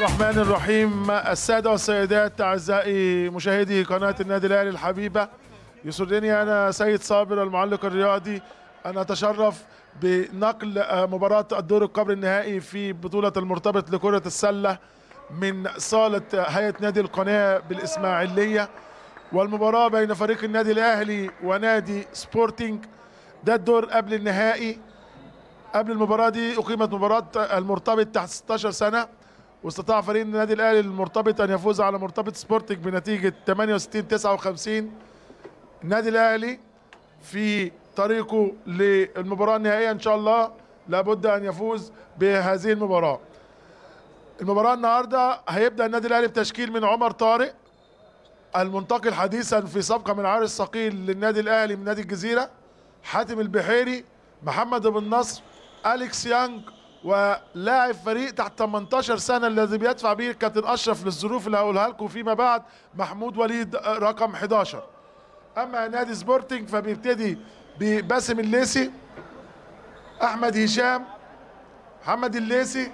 الرحمن الرحيم السادة والسيدات أعزائي مشاهدي قناة النادي الأهلي الحبيبة يسرني أنا سيد صابر المعلق الرياضي أن أتشرف بنقل آه، مباراة الدور القبل النهائي في بطولة المرتبط لكرة السلة من صالة هيئة نادي القناة بالإسماعيلية والمباراة بين فريق النادي الأهلي ونادي سبورتينج ده الدور قبل النهائي قبل المباراة دي أقيمت مباراة المرتبط تحت 16 سنة واستطاع فريق النادي الأهلي المرتبط أن يفوز على مرتبط سبورتنج بنتيجة 68 59 النادي الأهلي في طريقه للمباراة النهائية إن شاء الله لابد أن يفوز بهذه المباراة المباراة النهاردة هيبدأ النادي الأهلي بتشكيل من عمر طارق المنتقل حديثا في صفقة من عار الثقيل للنادي الأهلي من نادي الجزيرة حاتم البحيري محمد بن نصر أليكس يانج ولاعب فريق تحت 18 سنة الذي بيدفع به الكابتن أشرف للظروف اللي هقولها لكم فيما بعد محمود وليد رقم 11 أما نادي سبورتنج فبيبتدي بباسم الليسي أحمد هشام محمد الليسي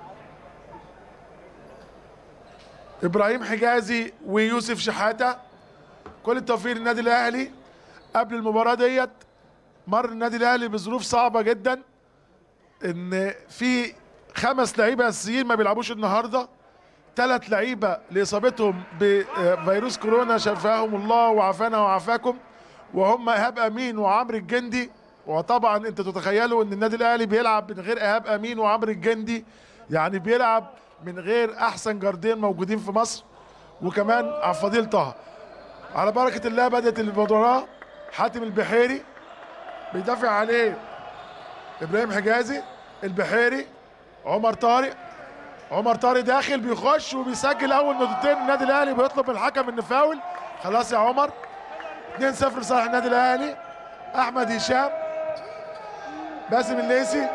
ابراهيم حجازي ويوسف شحاته كل التوفيق للنادي الاهلي قبل المباراه ديت مر النادي الاهلي بظروف صعبه جدا ان في خمس لعيبه اساسيين ما بيلعبوش النهارده ثلاث لعيبه لاصابتهم بفيروس كورونا شفاهم الله وعافانا وعافاكم وهم ايهاب امين وعمرو الجندي وطبعا انتوا تتخيلوا ان النادي الاهلي بيلعب من غير ايهاب امين وعمرو الجندي يعني بيلعب من غير احسن جاردين موجودين في مصر وكمان عبد الفضيل طه على بركه الله بدات المباراه حاتم البحيري بيدافع عليه ابراهيم حجازي البحيري عمر طارق عمر طارق داخل بيخش وبيسجل اول نقطتين النادي الاهلي بيطلب من الحكم انه فاول خلاص يا عمر 2-0 لصالح النادي الاهلي احمد هشام باسم الليسي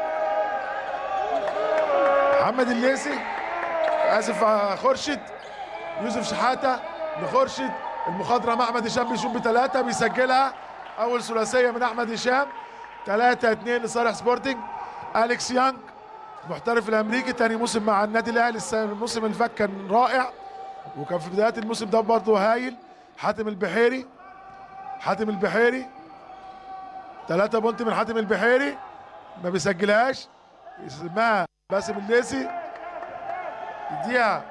محمد الليسي اسف آه، خورشيد يوسف شحاته لخورشيد المخاضره مع احمد هشام بيشوط بثلاثه بيسجلها اول ثلاثيه من احمد هشام 3 2 لصالح سبورتنج اليكس يانج المحترف الامريكي تاني موسم مع النادي الاهلي السنة- الموسم اللي فات كان رائع وكان في بدايه الموسم ده برضه هايل حاتم البحيري حاتم البحيري 3 بونت من حاتم البحيري ما بيسجلهاش اسمها باسم الليسي يديها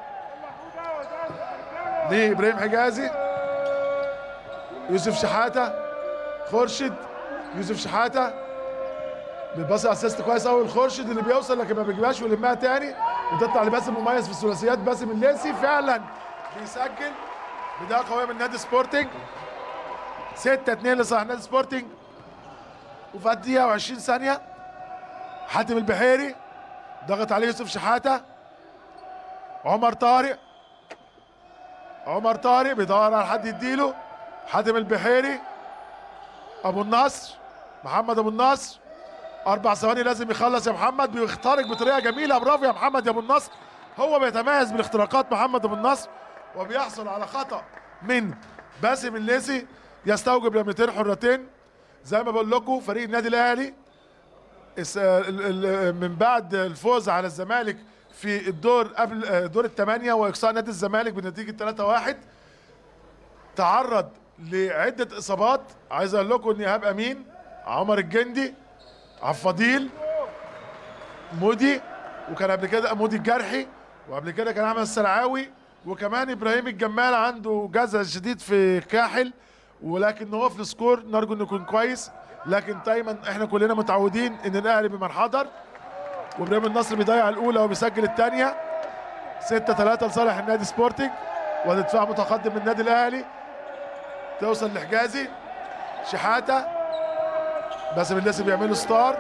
لابراهيم حجازي يوسف شحاته خورشيد يوسف شحاته بيباصي اسيست كويس قوي الخورشيد اللي بيوصل لكن ما بيجيبهاش ويلمها تاني وتطلع لباسم مميز في الثلاثيات باسم الليسي فعلا بيسجل بدايه قويه من نادي سبورتنج 6 2 لصالح نادي سبورتنج وفات دقيقه و20 ثانيه حاتم البحيري ضغط عليه يوسف شحاته عمر طارق عمر طارق بيدور على حد يديله حاتم البحيري ابو النصر محمد ابو النصر اربع ثواني لازم يخلص يا محمد بيخترق بطريقه جميله برافو يا محمد يا ابو النصر هو بيتميز بالاختراقات محمد ابو النصر وبيحصل على خطا من باسم الليسي يستوجب لميتين حرتين زي ما بقول لكم فريق النادي الاهلي الس- ال- ال- من بعد الفوز على الزمالك في الدور قبل آه، دور الثمانية وإقصاء نادي الزمالك بنتيجة 3-1 تعرض لعدة إصابات عايز أقول لكم إن إيهاب أمين عمر الجندي عبد الفضيل مودي وكان قبل كده مودي الجرحي وقبل كده كان احمد السرعاوي وكمان ابراهيم الجمال عنده جزع شديد في كاحل ولكن هو في السكور نرجو انه يكون كويس لكن دايما احنا كلنا متعودين ان الاهلي بمن حضر وابراهيم النصر بيضيع الاولى وبيسجل الثانيه 6 3 لصالح النادي سبورتنج ودفاع متقدم من النادي الاهلي توصل لحجازي شحاته باسم الليسي بيعملوا ستار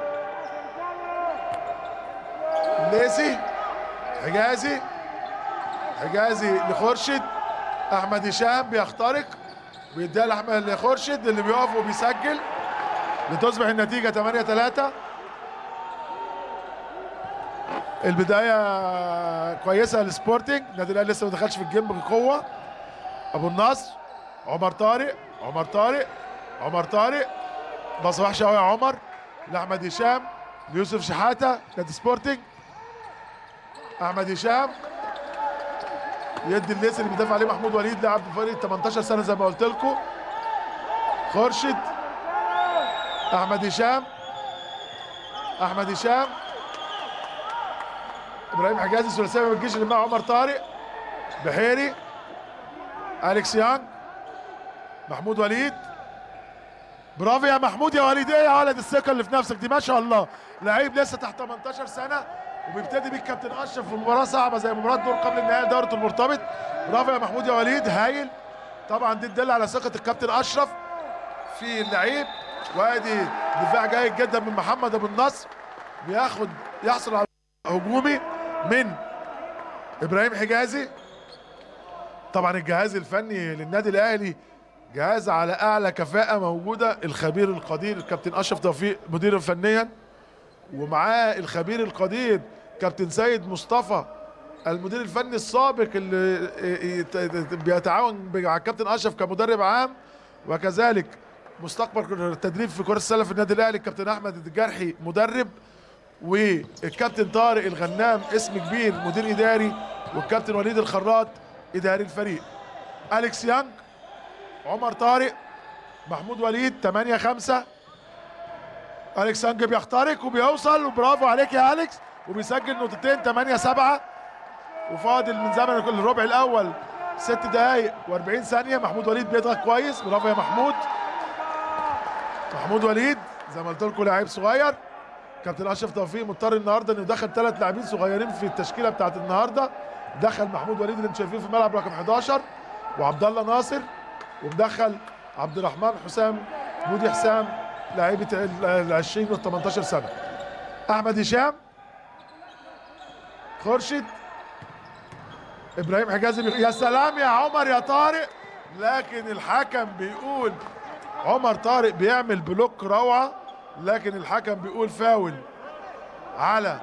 الليسي حجازي حجازي لخورشيد احمد هشام بيخترق بيديها لاحمد لخورشيد اللي بيقف وبيسجل لتصبح النتيجه 8 3 البدايه كويسه للسبورتنج النادي الاهلي لسه ما دخلش في الجيم بقوه ابو النصر عمر طارق عمر طارق عمر طارق ما صبحش قوي يا عمر لاحمد هشام ليوسف شحاته نادي سبورتنج احمد هشام يدي الليس اللي بيدافع عليه محمود وليد لاعب فريق 18 سنه زي ما قلت لكم خورشيد احمد هشام احمد هشام ابراهيم حجازي ثلاثيه ما بتجيش اللي معاه عمر طارق بحيري اليكس يانج محمود وليد برافو يا محمود يا وليد ايه يا ولد الثقه اللي في نفسك دي ما شاء الله لعيب لسه تحت 18 سنه وبيبتدي بيه الكابتن اشرف في مباراه صعبه زي مباراه دور قبل النهائي دوره المرتبط برافو يا محمود يا وليد هايل طبعا دي تدل على ثقه الكابتن اشرف في اللعيب وادي دفاع جيد جدا من محمد ابو النصر بياخد يحصل على هجومي من ابراهيم حجازي طبعا الجهاز الفني للنادي الاهلي جهاز على اعلى كفاءه موجوده الخبير القدير الكابتن اشرف توفيق مدير فنيا ومعاه الخبير القدير كابتن سيد مصطفى المدير الفني السابق اللي بيتعاون مع الكابتن اشرف كمدرب عام وكذلك مستقبل التدريب في كره السله في النادي الاهلي الكابتن احمد الجرحي مدرب والكابتن طارق الغنام اسم كبير مدير اداري والكابتن وليد الخراط اداري الفريق اليكس يانج عمر طارق محمود وليد 8 5 اليكس يانج بيخترق وبيوصل وبرافو عليك يا اليكس وبيسجل نقطتين 8 7 وفاضل من زمن الربع الاول ست دقايق و40 ثانيه محمود وليد بيضغط كويس برافو يا محمود محمود وليد زي ما قلت لكم لعيب صغير كابتن اشرف توفيق مضطر النهارده انه يدخل ثلاث لاعبين صغيرين في التشكيله بتاعت النهارده دخل محمود وليد اللي انتم شايفينه في الملعب رقم 11 وعبد الله ناصر ومدخل عبد الرحمن حسام مودي حسام لعيبه ال 20 وال 18 سنه احمد هشام خورشيد ابراهيم حجازي بيقول يا سلام يا عمر يا طارق لكن الحكم بيقول عمر طارق بيعمل بلوك روعه لكن الحكم بيقول فاول على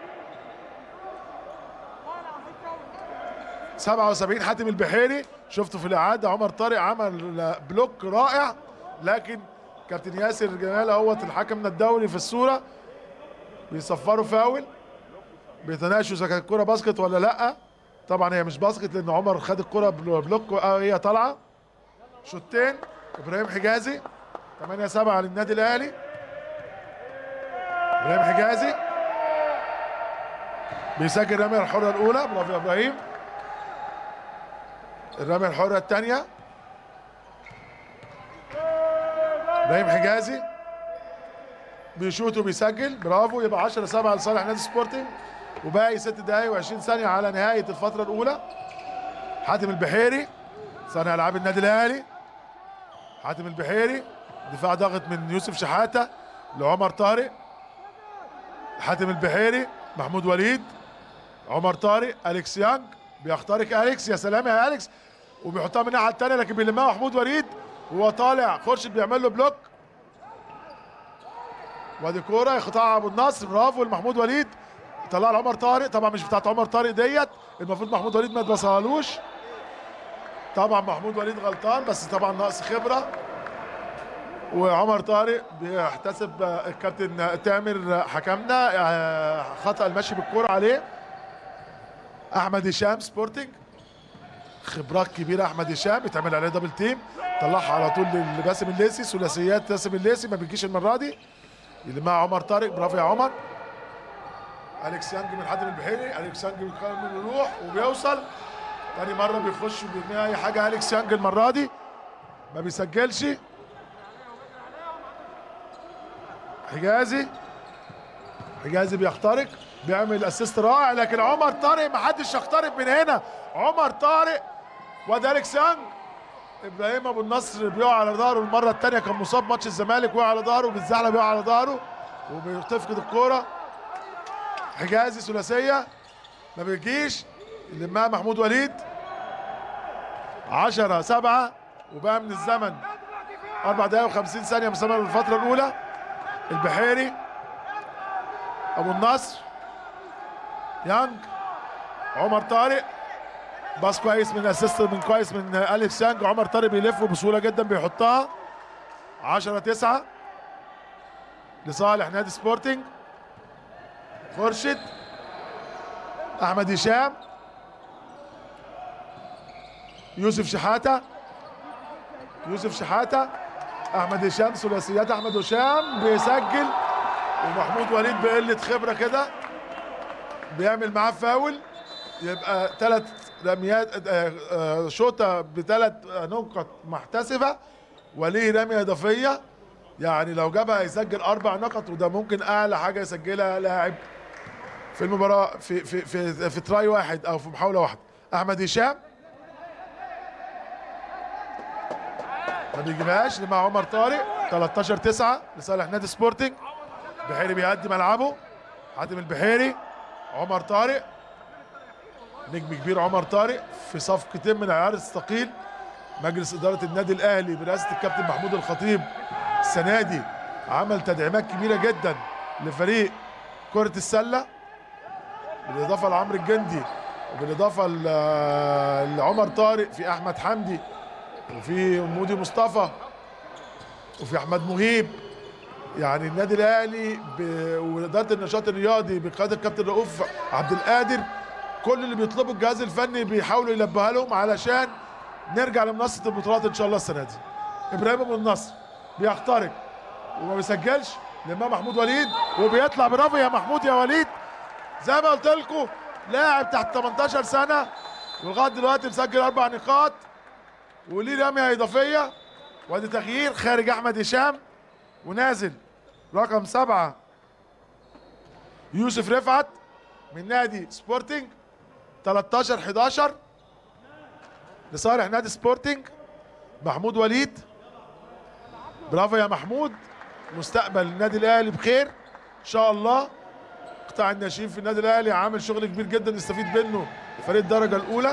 77 حاتم البحيري شفته في الاعاده عمر طارق عمل بلوك رائع لكن كابتن ياسر جمال اهوت الحكم الدولي في الصوره بيصفروا فاول بيتناقشوا اذا كانت الكوره باسكت ولا لا طبعا هي مش باسكت لان عمر خد الكوره بلوك هي طالعه شوطين ابراهيم حجازي 8 7 للنادي الاهلي ابراهيم حجازي بيسجل الرميه الحره الاولى برافو يا ابراهيم الرميه الحره الثانيه ابراهيم حجازي بيشوط وبيسجل برافو يبقى 10 7 لصالح نادي سبورتنج وباقي 6 دقايق و20 ثانيه على نهايه الفتره الاولى حاتم البحيري صانع العاب النادي الاهلي حاتم البحيري دفاع ضاغط من يوسف شحاته لعمر طارق حاتم البحيري محمود وليد عمر طارق اليكس يانج بيخترق اليكس يا سلام يا اليكس وبيحطها من الناحيه الثانيه لكن بيلمها محمود وليد وهو طالع خورشيد بيعمل له بلوك وادي كوره يقطعها ابو النصر برافو لمحمود وليد طلع عمر طارق طبعا مش بتاعت عمر طارق ديت المفروض محمود وليد ما يتبصهالوش طبعا محمود وليد غلطان بس طبعا ناقص خبره وعمر طارق بيحتسب الكابتن تامر حكمنا خطا المشي بالكوره عليه احمد هشام سبورتنج خبرات كبيره احمد هشام بيتعمل عليه دبل تيم طلعها على طول لباسم الليسي ثلاثيات باسم الليسي ما بيجيش المره دي اللي مع عمر طارق برافو يا عمر اليكس يانج من حاتم البحيري اليكس يانج بيكمل يروح وبيوصل تاني مره بيخش وبيرميها اي حاجه اليكس يانج المره دي ما بيسجلش حجازي حجازي بيخترق بيعمل اسيست رائع لكن عمر طارق ما حدش يخترق من هنا عمر طارق وده اليكس يانج ابراهيم ابو النصر بيقع على ظهره المره الثانيه كان مصاب ماتش الزمالك وقع على ظهره بالزحله بيقع على ظهره وبتفقد الكوره حجازي ثلاثيه ما بيجيش يلمها محمود وليد 10 7 وبقى من الزمن 4 دقائق و50 ثانيه مستمر الفتره الاولى البحيري ابو النصر يانج عمر طارق باص كويس من اسيست من كويس من اليكس يانج عمر طارق بيلف بسهوله جدا بيحطها 10 9 لصالح نادي سبورتنج خورشيد احمد هشام يوسف شحاته يوسف شحاته احمد هشام ثلاثيات احمد هشام بيسجل ومحمود وليد بقله خبره كده بيعمل معاه فاول يبقى ثلاث رميات آه، آه، شوطه بثلاث نقط محتسبه وليه رميه اضافيه يعني لو جابها هيسجل اربع نقط وده ممكن اعلى حاجه يسجلها لاعب في المباراه في في في, في تراي واحد او في محاوله واحده احمد هشام ما بيجيبهاش مع عمر طارق 13 9 لصالح نادي سبورتنج بحيري بيقدم ملعبه حاتم البحيري عمر طارق نجم كبير عمر طارق في صفقتين من عيار الثقيل مجلس اداره النادي الاهلي برئاسه الكابتن محمود الخطيب السنه دي عمل تدعيمات كبيره جدا لفريق كره السله بالاضافه لعمرو الجندي وبالاضافه ل- لعمر طارق في احمد حمدي وفي مودي مصطفى وفي احمد مهيب يعني النادي الاهلي ب- واداره النشاط الرياضي بقياده الكابتن رؤوف عبد القادر كل اللي بيطلبوا الجهاز الفني بيحاولوا يلبيها لهم علشان نرجع لمنصه البطولات ان شاء الله السنه دي ابراهيم ابو النصر بيخترق وما بيسجلش لما محمود وليد وبيطلع برافو يا محمود يا وليد زي ما قلت لكم لاعب تحت 18 سنه ولغايه دلوقتي مسجل اربع نقاط وليه رميه اضافيه وادي تغيير خارج احمد هشام ونازل رقم سبعه يوسف رفعت من نادي سبورتنج 13 11 لصالح نادي سبورتنج محمود وليد برافو يا محمود مستقبل النادي الاهلي بخير ان شاء الله قطاع الناشئين في النادي الاهلي عامل شغل كبير جدا يستفيد منه فريق الدرجه الاولى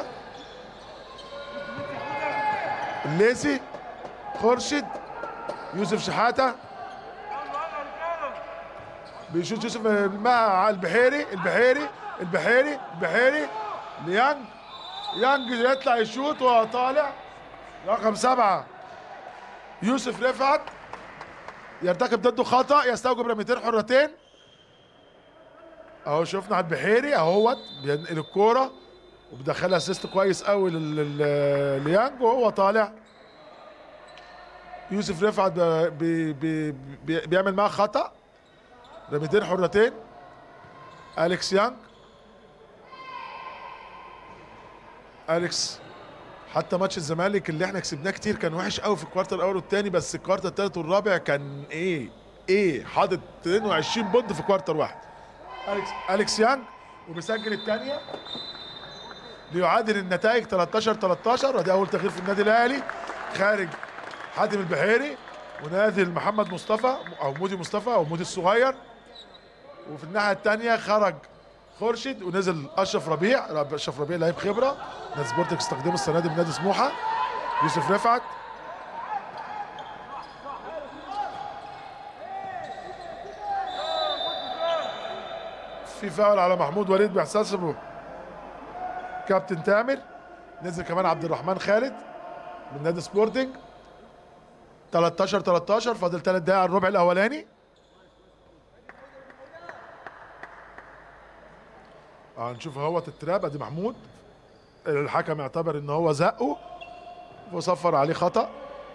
الليسي خورشيد يوسف شحاته بيشوط يوسف مع البحيري البحيري البحيري البحيري ليانج يانج يطلع يشوط وهو طالع رقم سبعة يوسف رفعت يرتكب ضده خطأ يستوجب رميتين حرتين اهو شفنا على البحيري اهوت بينقل الكوره وبيدخلها اسيست كويس قوي لل- لل- ليانج وهو طالع يوسف رفعت بي بي بي بيعمل معاه خطأ رميتين حرتين اليكس يانج اليكس حتى ماتش الزمالك اللي احنا كسبناه كتير كان وحش قوي في الكوارتر الاول والثاني بس الكوارتر الثالث والرابع كان ايه ايه حاطط 22 بونت في كوارتر واحد اليكس اليكس يانج وبيسجل الثانيه ليعادل النتائج 13 13 ودي اول تغيير في النادي الاهلي خارج حاتم البحيري ونازل محمد مصطفى او مودي مصطفى او مودي الصغير وفي الناحيه الثانيه خرج خورشيد ونزل اشرف ربيع اشرف ربيع لعيب خبره نادي سبورتنج استخدمه السنه دي من نادي سموحه يوسف رفعت في فاول على محمود وليد بيحتسبه كابتن تامر نزل كمان عبد الرحمن خالد من نادي سبورتنج 13 13 فاضل 3 دقايق على الربع الاولاني هنشوف اهوت التراب ادي محمود الحكم اعتبر ان هو زقه وصفر عليه خطا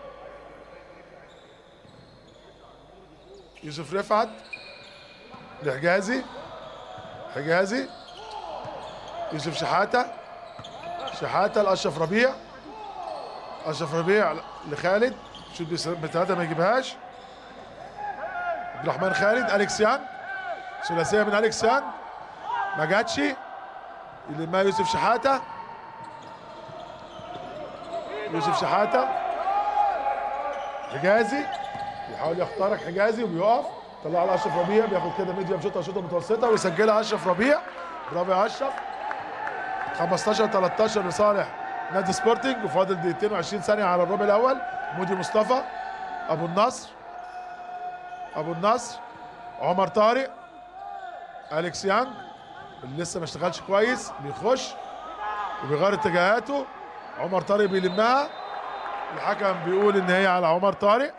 يوسف رفعت لحجازي حجازي يوسف شحاته شحاته لاشرف ربيع اشرف ربيع لخالد شوت بس- بثلاثه ما يجيبهاش عبد الرحمن خالد اليكس يانج ثلاثيه من اليكس يانج ما جاتش اللي ما يوسف شحاته يوسف شحاته حجازي بيحاول يخترق حجازي وبيقف طلع على اشرف ربيع بياخد كده ميديم شوطه شوطه متوسطه ويسجلها اشرف ربيع برافو يا اشرف 15 13 لصالح نادي سبورتنج وفاضل دقيقتين و20 ثانيه على الربع الاول مودي مصطفى ابو النصر ابو النصر عمر طارق اليكس يانج اللي لسه ما اشتغلش كويس بيخش وبيغير اتجاهاته عمر طارق بيلمها الحكم بيقول ان هي على عمر طارق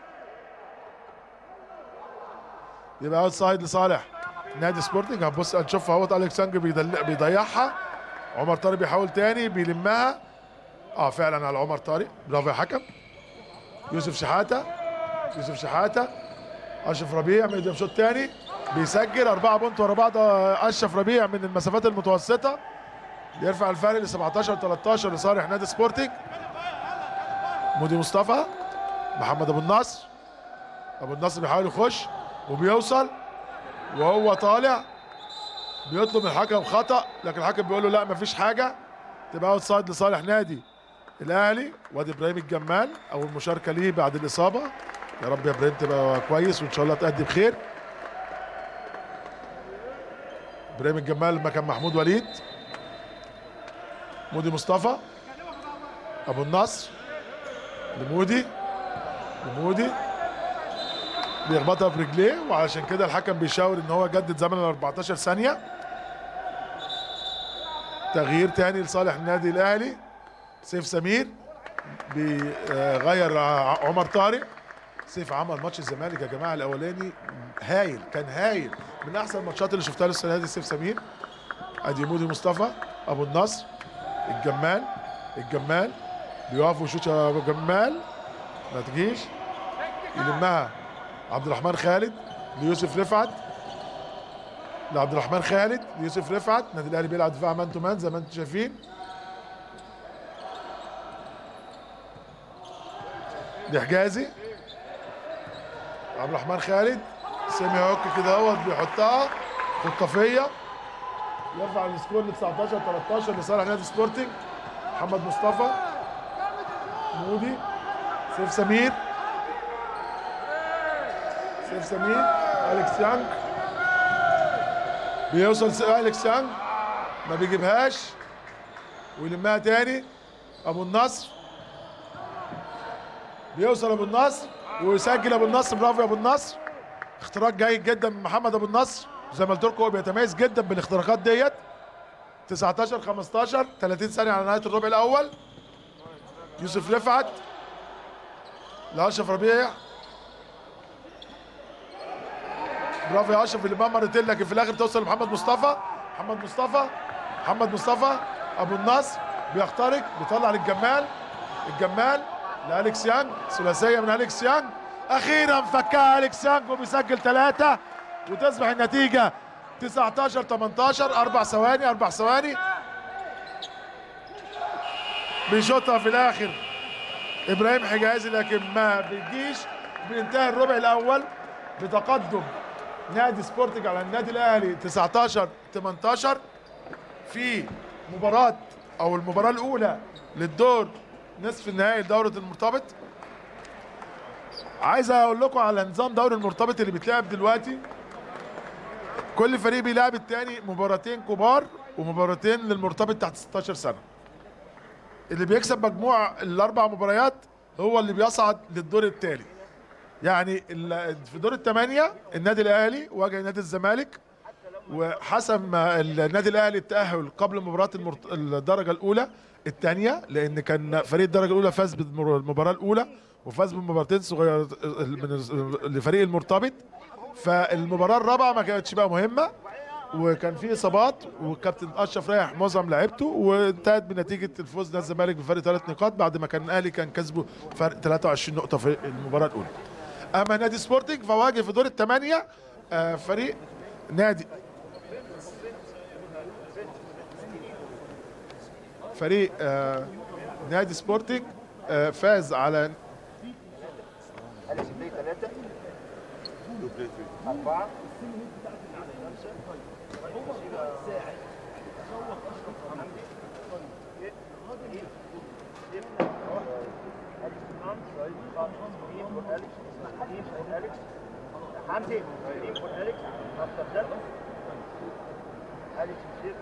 يبقى اوت سايد لصالح نادي سبورتنج هنبص هنشوف اهوت اليكس يانج بيدل- بيضيعها عمر طارق بيحاول تاني بيلمها اه فعلا على عمر طارق برافو يا حكم يوسف شحاته يوسف شحاته اشرف ربيع ميديم شوت تاني بيسجل أربعة بونت ورا بعض آه، اشرف ربيع من المسافات المتوسطه يرفع الفرق ل 17 13 لصالح نادي سبورتنج مودي مصطفى محمد ابو النصر ابو النصر بيحاول يخش وبيوصل وهو طالع بيطلب من الحكم خطا لكن الحكم بيقول له لا مفيش حاجه تبقى اوت سايد لصالح نادي الاهلي وادي ابراهيم الجمال اول مشاركه ليه بعد الاصابه يا رب يا ابراهيم تبقى كويس وان شاء الله تأدي بخير ابراهيم الجمال مكان محمود وليد مودي مصطفى ابو النصر لمودي لمودي بيخبطها في رجليه وعلشان كده الحكم بيشاور ان هو جدد زمن ال 14 ثانيه تغيير تاني لصالح النادي الاهلي سيف سمير بيغير عمر طارق سيف عمل ماتش الزمالك يا جماعه الاولاني هايل كان هايل من احسن الماتشات اللي شفتها له السنه دي سيف سمير ادي مودي مصطفى ابو النصر الجمال الجمال بيقف ويشوط يا ابو جمال ما تجيش يلمها عبد الرحمن خالد ليوسف رفعت لعبد الرحمن خالد ليوسف رفعت النادي الاهلي بيلعب دفاع مان تو مان زي ما انتم شايفين دي حجازي عبد الرحمن خالد سامي هوك كده اهوت بيحطها خطافيه يرفع السكور ل 19 13 لصالح نادي سبورتنج محمد مصطفى مودي سيف سمير سيف سمير اليكس يانج بيوصل س- اليكس يانج ما بيجيبهاش ويلمها تاني ابو النصر بيوصل ابو النصر ويسجل ابو النصر برافو يا ابو النصر اختراق جيد جدا من محمد ابو النصر زي ما قلت لكم هو بيتميز جدا بالاختراقات ديت 19 15 30 ثانيه على نهايه الربع الاول يوسف رفعت لاشرف ربيع برافو يا اشرف اللي بقى مرتين لكن في الاخر توصل لمحمد مصطفى محمد مصطفى محمد مصطفى ابو النصر بيخترق بيطلع للجمال الجمال لالكس يانج ثلاثيه من اليكس يانج اخيرا فكها اليكس يانج وبيسجل ثلاثه وتصبح النتيجه 19 18 اربع ثواني اربع ثواني بيشوطها في الاخر ابراهيم حجازي لكن ما بيجيش بينتهي الربع الاول بتقدم نادي سبورتنج على النادي الاهلي 19 18 في مباراه او المباراه الاولى للدور نصف النهائي لدوره المرتبط عايز اقول لكم على نظام دوري المرتبط اللي بيتلعب دلوقتي كل فريق بيلعب التاني مباراتين كبار ومباراتين للمرتبط تحت 16 سنه اللي بيكسب مجموع الاربع مباريات هو اللي بيصعد للدور التالي يعني ال- في دور الثمانيه النادي الاهلي واجه نادي الزمالك وحسم النادي الاهلي التاهل قبل مباراه المرت... الدرجه الاولى الثانيه لان كان فريق الدرجه الاولى فاز بالمباراه الاولى وفاز بمباراتين صغيره من لفريق المرتبط فالمباراه الرابعه ما كانتش بقى مهمه وكان في اصابات والكابتن اشرف رايح معظم لعيبته وانتهت بنتيجه الفوز نادي الزمالك بفرق ثلاث نقاط بعد ما كان الاهلي كان كسبه فرق 23 نقطه في المباراه الاولى. اما نادي سبورتنج فواجه في دور الثمانيه آه، فريق نادي فريق آه، نادي سبورتنج آه، فاز على ألف بلاي ثلاثة أربعة حمدي كريم فور أليكس أفضل ده أليكس مشير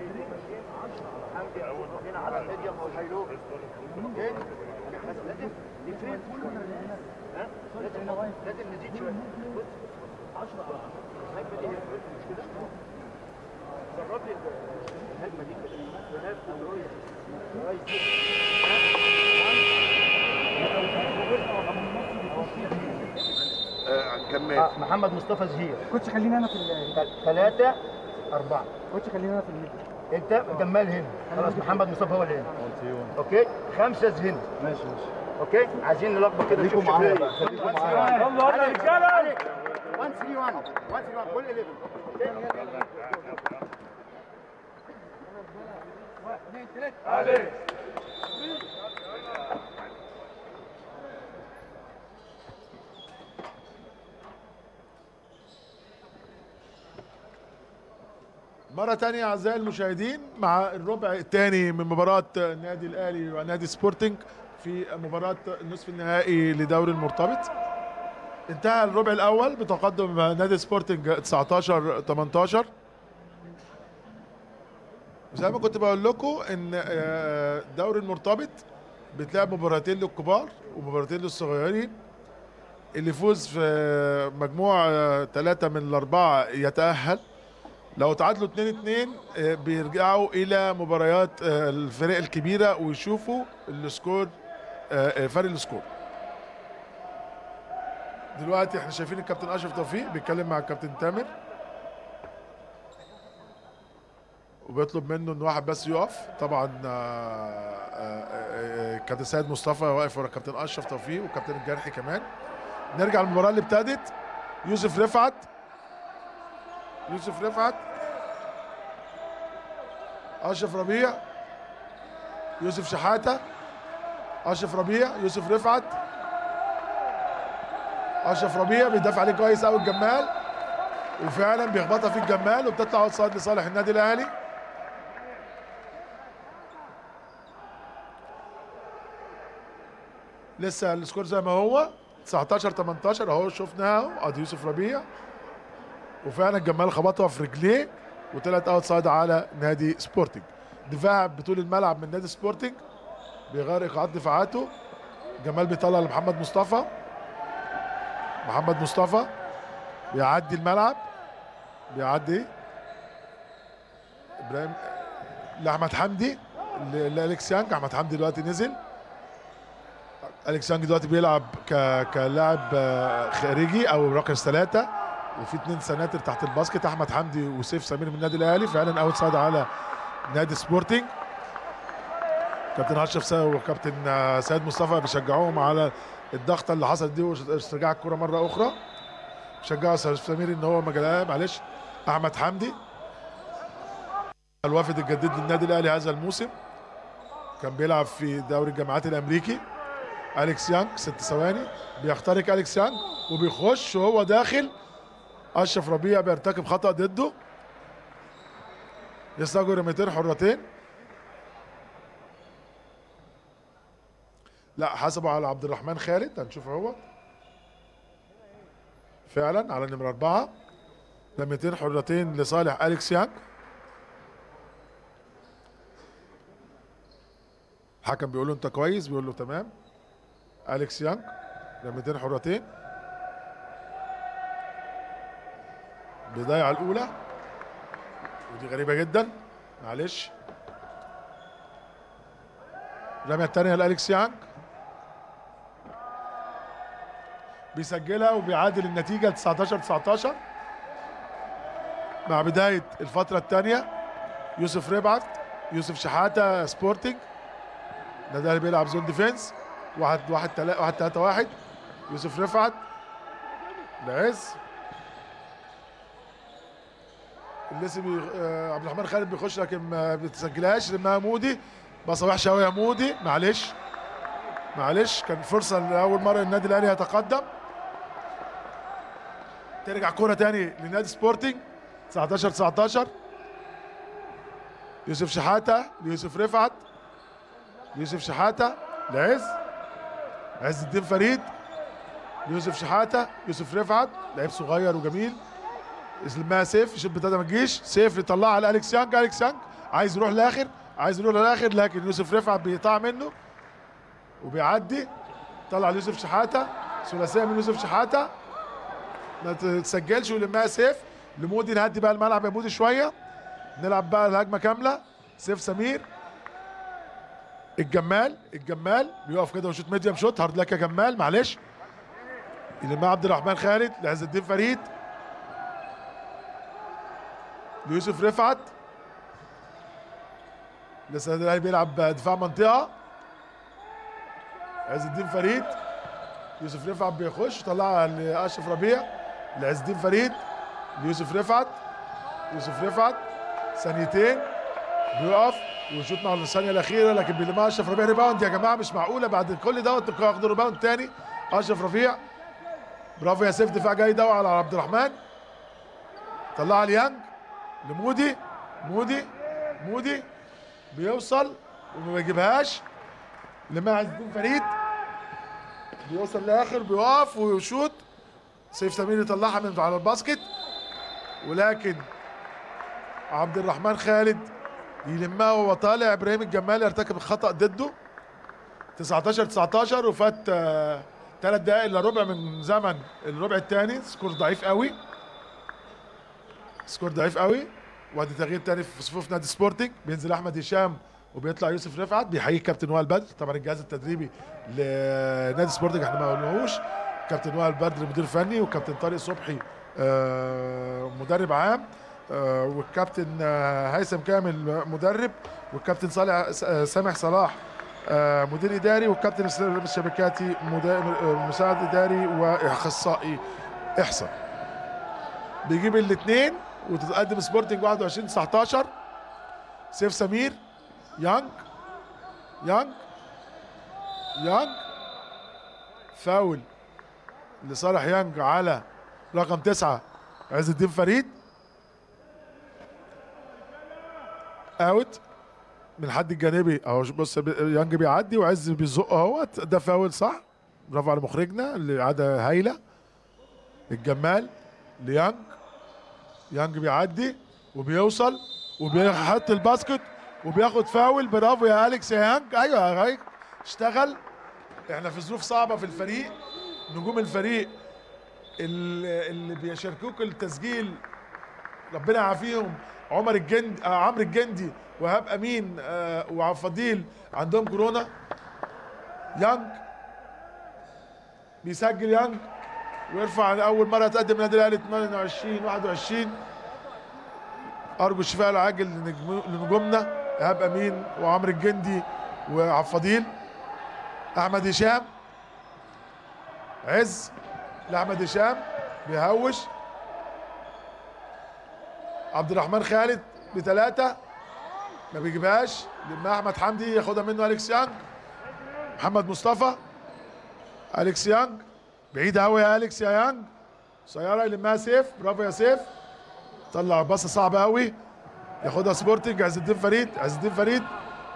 حمدي هنا على الميديم والهايلو جاي بس لازم نفرد ها لازم لازم نزيد شويه بص 10 الهجمه دي هي مش كده جرب لي الهجمه دي كده وناس كويس كويس كمل محمد مصطفى زهير كنتش خليني انا في ال- ثلاثة أربعة كنتش خليني انا في الميديا انت جمال هنا خلاص محمد مصطفى هو اللي هنا اوكي خمسه هنا ماشي ماشي اوكي عايزين نلخبط كده خليكم نشوف معايا شكلها بقى، ايه خليكم معايا. يلا يا رجاله 1 3 1 1 3 1 كل 11 مرة تانية أعزائي المشاهدين مع الربع الثاني من مباراة النادي الأهلي ونادي سبورتنج في مباراة النصف النهائي لدوري المرتبط انتهى الربع الأول بتقدم نادي سبورتنج 19 18 زي ما كنت بقول لكم ان آه، دوري المرتبط بتلعب مباراتين للكبار ومباراتين للصغيرين اللي يفوز في مجموع ثلاثة من الأربعة يتأهل لو تعادلوا 2 2 آه، بيرجعوا الى مباريات آه، الفرق الكبيره ويشوفوا السكور آه، آه، فرق السكور دلوقتي احنا شايفين الكابتن اشرف توفيق بيتكلم مع الكابتن تامر وبيطلب منه ان واحد بس يقف طبعا آه، آه، آه، آه، كابتن سيد مصطفى واقف ورا الكابتن اشرف توفيق والكابتن الجرحي كمان نرجع للمباراه اللي ابتدت يوسف رفعت يوسف رفعت اشرف ربيع يوسف شحاته اشرف ربيع يوسف رفعت اشرف ربيع بيدافع عليه كويس قوي الجمال وفعلا بيخبطها في الجمال وبتطلع اوت سايد لصالح النادي الاهلي لسه السكور زي ما هو 19 18 اهو شفناها ادي يوسف ربيع وفعلا جمال خبطها في رجليه وطلعت اوت سايد على نادي سبورتنج دفاع بطول الملعب من نادي سبورتنج بيغير ايقاعات دفاعاته جمال بيطلع لمحمد مصطفى محمد مصطفى بيعدي الملعب بيعدي ابراهيم لاحمد حمدي ل- لالكس يانج احمد حمدي دلوقتي نزل اليكس يانج دلوقتي بيلعب ك... كلاعب آه، خارجي او رقم ثلاثه وفي اثنين سناتر تحت الباسكت احمد حمدي وسيف سمير من النادي الاهلي فعلا اوت سايد على نادي سبورتنج كابتن اشرف سا وكابتن آه، سيد مصطفى بيشجعوهم على الضغطه اللي حصلت دي واسترجاع الكره مره اخرى شجعوا سيف سمير ان هو ما جالها معلش احمد حمدي الوافد الجديد للنادي الاهلي هذا الموسم كان بيلعب في دوري الجامعات الامريكي اليكس يانج ست ثواني بيخترق اليكس يانج وبيخش وهو داخل اشرف ربيع بيرتكب خطا ضده يستجر رميتين حرتين لا حسبوا على عبد الرحمن خالد هنشوف هو فعلا على نمرة أربعة رميتين حرتين لصالح أليكس يانج الحكم بيقول له أنت كويس بيقول له تمام أليكس يانج رميتين حرتين بيضيع الأولى ودي غريبة جدا معلش الرمية الثانية لأليكس يانج بيسجلها وبيعادل النتيجة 19 19 مع بداية الفترة الثانية يوسف ربعت يوسف شحاتة سبورتنج النادي الاهلي بيلعب زون ديفense واحد واحد تلا واحد تلاتة واحد يوسف رفعت العز الليسي بي... آه عبد الرحمن خالد بيخش لكن ما بتسجلهاش لانها مودي بصه وحشه قوي يا مودي معلش معلش كان فرصه لاول مره النادي الاهلي يتقدم ترجع كرة تاني لنادي سبورتنج 19 19 يوسف شحاته ليوسف رفعت يوسف شحاته لعز عز الدين فريد يوسف شحاته يوسف رفعت لعيب صغير وجميل اسلمها سيف يشوف بتاعته ما تجيش سيف يطلعها على اليكس يانج اليكس يانج عايز يروح لاخر عايز يروح للاخر لكن يوسف رفعت بيقطع منه وبيعدي طلع ليوسف شحاته ثلاثيه من يوسف شحاته ما تسجلش ويلمها سيف لمودي نهدي بقى الملعب يا مودي شويه نلعب بقى الهجمه كامله سيف سمير الجمال الجمال بيقف كده وشوت ميديم شوت هارد لك يا جمال معلش يلمها عبد الرحمن خالد لعز الدين فريد ليوسف رفعت لسه النادي الاهلي بيلعب دفاع منطقه عز الدين فريد يوسف رفعت بيخش طلعها لاشرف ربيع لعز الدين فريد ليوسف رفعت يوسف رفعت ثانيتين بيقف ويشوط مع الثانيه الاخيره لكن بيلمها اشرف ربيع ريباوند يا جماعه مش معقوله بعد كل دوت تبقوا ياخدوا ريباوند تاني اشرف ربيع برافو يا سيف دفاع جيد قوي على عبد الرحمن طلعها ليانج لمودي مودي مودي بيوصل وما بيجيبهاش لماعز الدين فريد بيوصل لاخر بيقف ويشوط سيف سمير يطلعها من على الباسكت ولكن عبد الرحمن خالد يلمها وهو طالع ابراهيم الجمال يرتكب خطا ضده 19 19 وفات ثلاث دقائق الا ربع من زمن الربع الثاني سكور ضعيف قوي سكور ضعيف قوي وادي تغيير تاني في صفوف نادي سبورتنج بينزل احمد هشام وبيطلع يوسف رفعت بيحيي كابتن وائل بدر طبعا الجهاز التدريبي لنادي سبورتنج احنا ما قلناهوش كابتن وائل بدر مدير فني وكابتن طارق صبحي آه، مدرب عام آه، والكابتن آه، هيثم كامل مدرب والكابتن صالح آه، سامح صلاح آه، مدير اداري والكابتن اسلام الشبكاتي مدا- آه، مساعد اداري واخصائي احصاء بيجيب الاثنين وتتقدم سبورتنج 21 19 سيف سمير يانج يانج يانج فاول لصالح يانج على رقم تسعة عز الدين فريد اوت من الحد الجانبي اهو بص يانج بيعدي وعز بيزق اهوت ده فاول صح برافو على مخرجنا اللي عاده هايله الجمال ليانج يانج بيعدي وبيوصل وبيحط الباسكت وبياخد فاول برافو يا اليكس يا يانج ايوه يا غايك اشتغل احنا في ظروف صعبه في الفريق نجوم الفريق اللي, اللي بيشاركوك التسجيل ربنا يعافيهم عمر الجند آه عمرو الجندي وهاب امين آه وعبد الفضيل عندهم كورونا يانج بيسجل يانج ويرفع اول مره تقدم النادي الاهلي 28 21 ارجو الشفاء العاجل لنجم- لنجومنا ايهاب امين وعمرو الجندي وعبد الفضيل احمد هشام عز لاحمد هشام بيهوش عبد الرحمن خالد بثلاثة ما بيجيبهاش لما احمد حمدي ياخدها منه اليكس يانج محمد مصطفى اليكس يانج بعيد قوي يا اليكس يا يانج قصيره يلمها سيف برافو يا سيف طلع باصه صعبه قوي ياخدها سبورتنج عز الدين فريد عز الدين فريد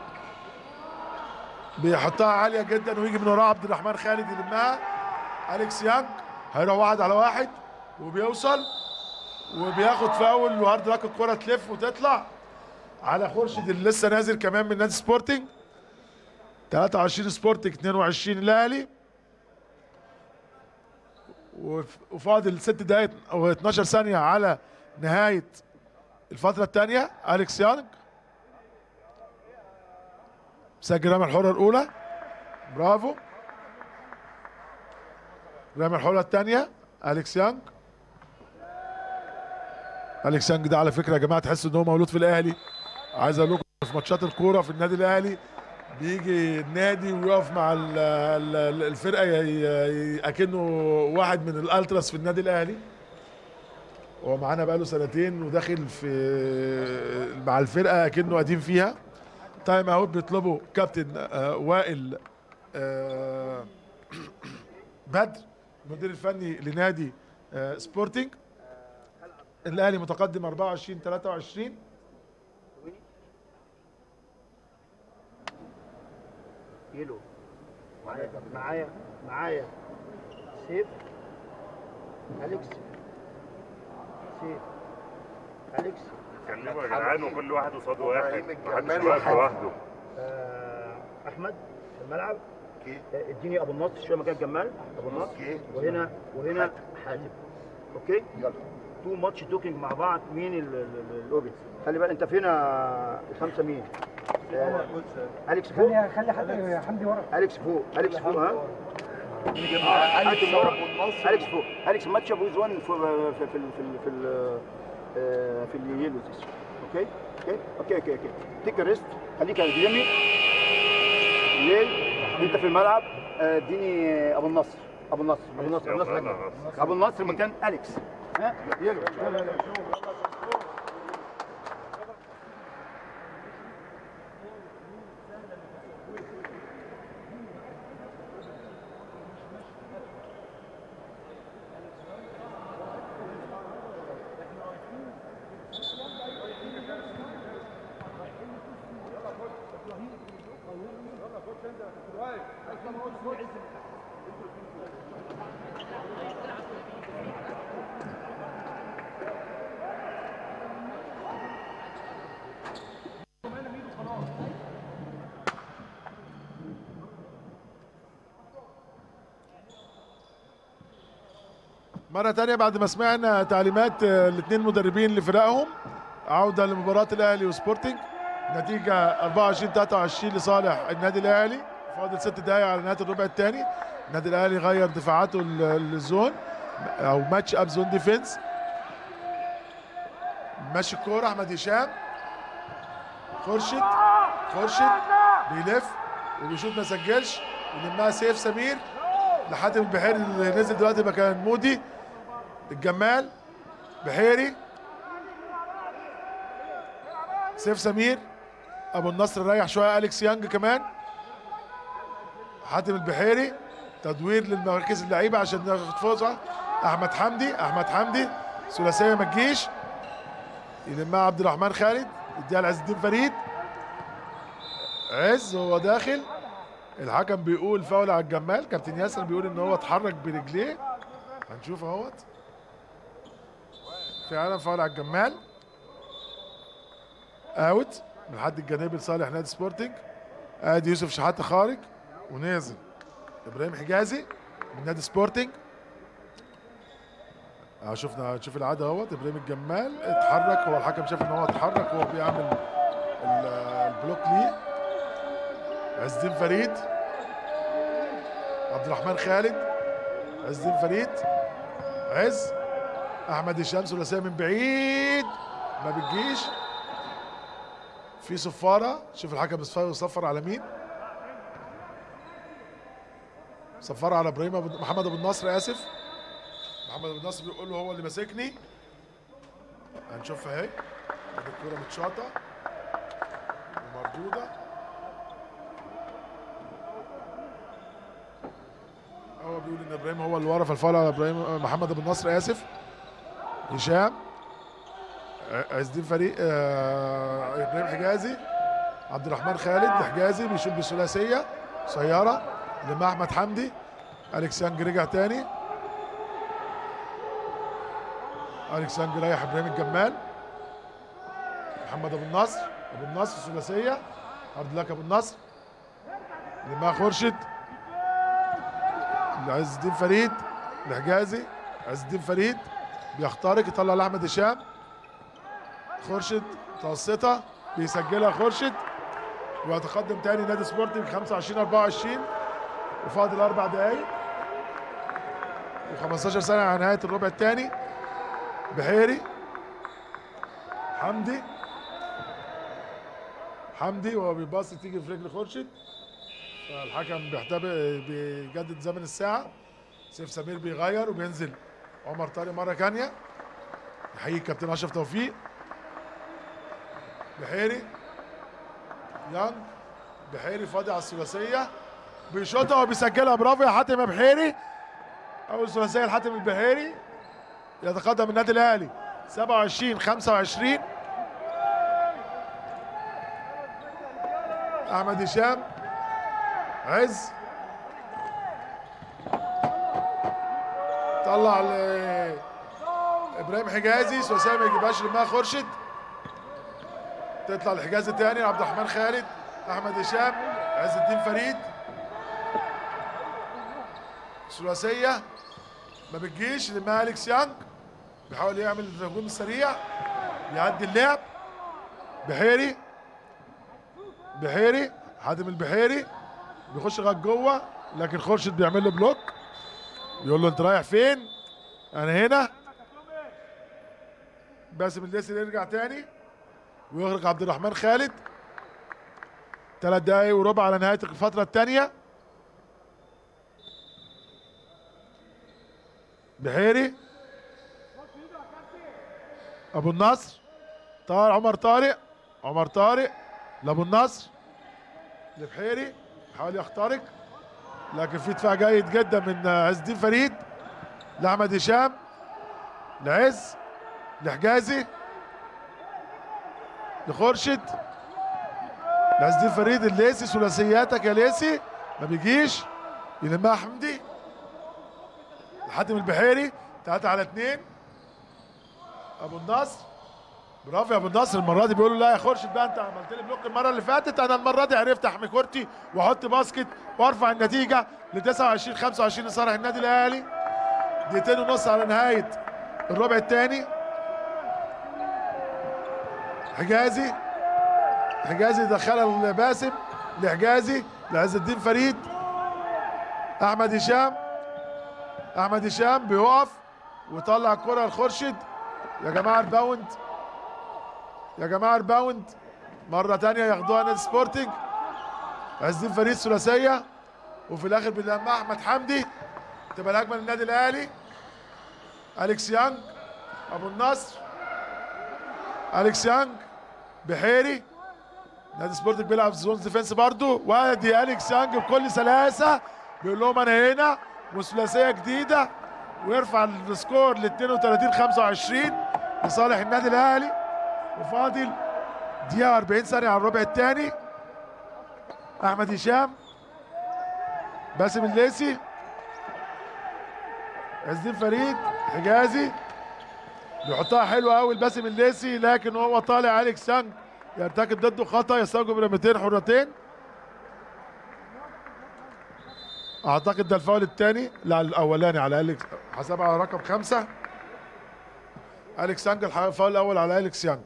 بيحطها عاليه جدا ويجي من وراه عبد الرحمن خالد يلمها اليكس يانج هيروح واحد على واحد وبيوصل وبياخد فاول وهارد راك الكره تلف وتطلع على خورشيد اللي لسه نازل كمان من نادي سبورتنج 23 سبورتنج 22 الاهلي وف- وفاضل ست دقايق او 12 ثانيه على نهايه الفتره الثانيه اليكس يانج سجل رمي الحره الاولى برافو رمي الحره الثانيه اليكس يانج اليكس يانج ده على فكره يا جماعه تحس ان هو مولود في الاهلي عايز اقول لكم في ماتشات الكوره في النادي الاهلي بيجي النادي ويقف مع ال- ال- الفرقه ي- ي- اكنه واحد من الالتراس في النادي الاهلي هو معانا بقاله سنتين وداخل في مع الفرقه اكنه قديم فيها تايم اوت بيطلبوا كابتن آه، وائل آه، بدر المدير الفني لنادي آه، سبورتنج الاهلي متقدم 24 23 يلو معايا معايا معايا سيف اليكس سيف اليكس كلموا يا جدعان وكل واحد قصاد واحد إبراهيم محدش الجمال واقف وحد. لوحده آه، احمد في الملعب اوكي آه، اديني ابو النصر شويه مكان جمال ابو النصر اوكي وهنا وهنا حاتم اوكي يلا تو ماتش توكينج مع بعض مين ال- ال- ال- الاوبن خلي بالك انت فين يا الخمسه مين؟ آه، اليكس فوق خلي خلي حد حمدي ورا اليكس فوق اليكس فوق ها اليكس اليكس ورا والنصر. اليكس فوق اليكس ماتش ابو ويز 1 في في في في في, في, في, في اليلو اوكي اوكي اوكي اوكي اوكي تيك ريست خليك قدامي ليل انت في الملعب آه، اديني ابو النصر ابو النصر ابو النصر ابو النصر يلا، مكان. يلا. ابو النصر مكان اليكس ها يلا يلا يلا مرة تانية بعد ما سمعنا تعليمات الاثنين مدربين لفرقهم عودة لمباراة الأهلي وسبورتنج نتيجة 24 23 لصالح النادي الأهلي فاضل ست دقايق على نهاية الربع الثاني النادي الأهلي غير دفاعاته ال- الزون أو ماتش أب زون ديفنس ماشي الكورة أحمد هشام خورشيد خورشيد بيلف وبيشوط ما سجلش يلمها سيف سمير لحاتم البحيري اللي نزل دلوقتي مكان مودي الجمال بحيري سيف سمير ابو النصر ريح شويه اليكس يانج كمان حاتم البحيري تدوير للمراكز اللعيبه عشان ناخد فرصه احمد حمدي احمد حمدي ثلاثيه ما تجيش يلمها عبد الرحمن خالد يديها لعز الدين فريد عز هو داخل الحكم بيقول فاول على الجمال كابتن ياسر بيقول ان هو اتحرك برجليه هنشوف اهوت فعلا فاول على الجمال اوت من الحد الجانبي لصالح نادي سبورتنج ادي يوسف شحاته خارج ونازل ابراهيم حجازي من نادي سبورتنج اه شفنا شوف العاده اهوت ابراهيم الجمال اتحرك هو الحكم شاف ان هو اتحرك وهو بيعمل ال- البلوك ليه عز الدين فريد عبد الرحمن خالد عز الدين فريد عز احمد هشام ثلاثيه من بعيد ما بتجيش في صفاره شوف الحكم بيصفر يصفر على مين صفر على ابراهيم أبو محمد ابو النصر اسف محمد ابو النصر بيقول له هو اللي ماسكني هنشوفها اهي ادي الكوره متشاطه ومردوده هو بيقول ان ابراهيم هو اللي ورا فالفاول على ابراهيم محمد ابو النصر اسف هشام ع- عز الدين فريق آه ابراهيم حجازي عبد الرحمن خالد حجازي بيشوط بثلاثيه سياره لما احمد حمدي اليكس يانج رجع تاني اليكس يانج رايح ابراهيم الجمال محمد ابو النصر ابو النصر ثلاثيه عبد الله ابو النصر لما خورشيد لعز الدين فريد الحجازي عز الدين فريد بيخترق يطلع لاحمد هشام خورشيد متوسطه بيسجلها خورشيد ويتقدم تاني نادي سبورتنج 25 24 وفاضل اربع دقايق و15 ثانيه على نهايه الربع الثاني بحيري حمدي حمدي وهو بيباص تيجي في رجل خورشيد فالحكم بيحتبق بيجدد زمن الساعة سيف سمير بيغير وبينزل عمر طارق مرة تانية يحيي الكابتن أشرف توفيق بحيري يانج بحيري فاضي على الثلاثية بيشوطها وبيسجلها برافو يا حاتم يا بحيري أول ثلاثية لحاتم البحيري يتقدم النادي الأهلي 27 25 أحمد هشام عز طلع ل ابراهيم حجازي ثلاثيه ما يجيبهاش لما خورشيد تطلع لحجازي تاني عبد الرحمن خالد احمد هشام عز الدين فريد ثلاثيه ما بتجيش لما اليكس يانج بيحاول يعمل الهجوم السريع يعدي اللعب بحيري بحيري حاتم البحيري بيخش لغايه جوه لكن خورشيد بيعمل له بلوك بيقول له انت رايح فين؟ انا هنا باسم الليسي يرجع تاني ويخرج عبد الرحمن خالد ثلاث دقايق وربع على نهايه الفتره الثانيه بحيري ابو النصر طارق عمر طارق عمر طارق لابو النصر لبحيري حاول يخترق لكن في دفاع جيد جدا من عز الدين فريد لاحمد هشام لعز لحجازي لخورشد لعز الدين فريد الليسي ثلاثياتك يا ليسي ما بيجيش يلمها حمدي لحاتم البحيري 3 على 2 ابو النصر برافو يا ابو النصر المره دي بيقولوا لا يا خورشيد بقى انت عملت لي بلوك المره اللي فاتت انا المره دي عرفت احمي كورتي واحط باسكت وارفع النتيجه ل 29 25 لصالح النادي الاهلي دقيقتين ونص على نهايه الربع الثاني حجازي حجازي دخلها لباسم لحجازي لعز الدين فريد احمد هشام احمد هشام بيقف ويطلع الكره لخورشيد يا جماعه الباوند يا جماعه الباوند مره تانية ياخدوها نادي سبورتنج عز الدين فريد ثلاثيه وفي الاخر بنلمها احمد حمدي تبقى الهجمه للنادي الاهلي اليكس يانج ابو النصر اليكس يانج بحيري نادي سبورتنج بيلعب زون ديفense برضو وادي اليكس يانج بكل سلاسه بيقول لهم انا هنا وثلاثيه جديده ويرفع السكور ل 32 25 لصالح النادي الاهلي وفاضل دقيقه 40 ثانيه على الربع الثاني احمد هشام باسم الليسي عز الدين فريد حجازي بيحطها حلوه قوي لباسم الليسي لكن هو طالع اليكس يانج يرتكب ضده خطا يستوجب رميتين حرتين اعتقد ده الفاول الثاني لا الاولاني على اليكس حسبها على رقم خمسه اليكس يانج الح- الفاول الاول على اليكس يانج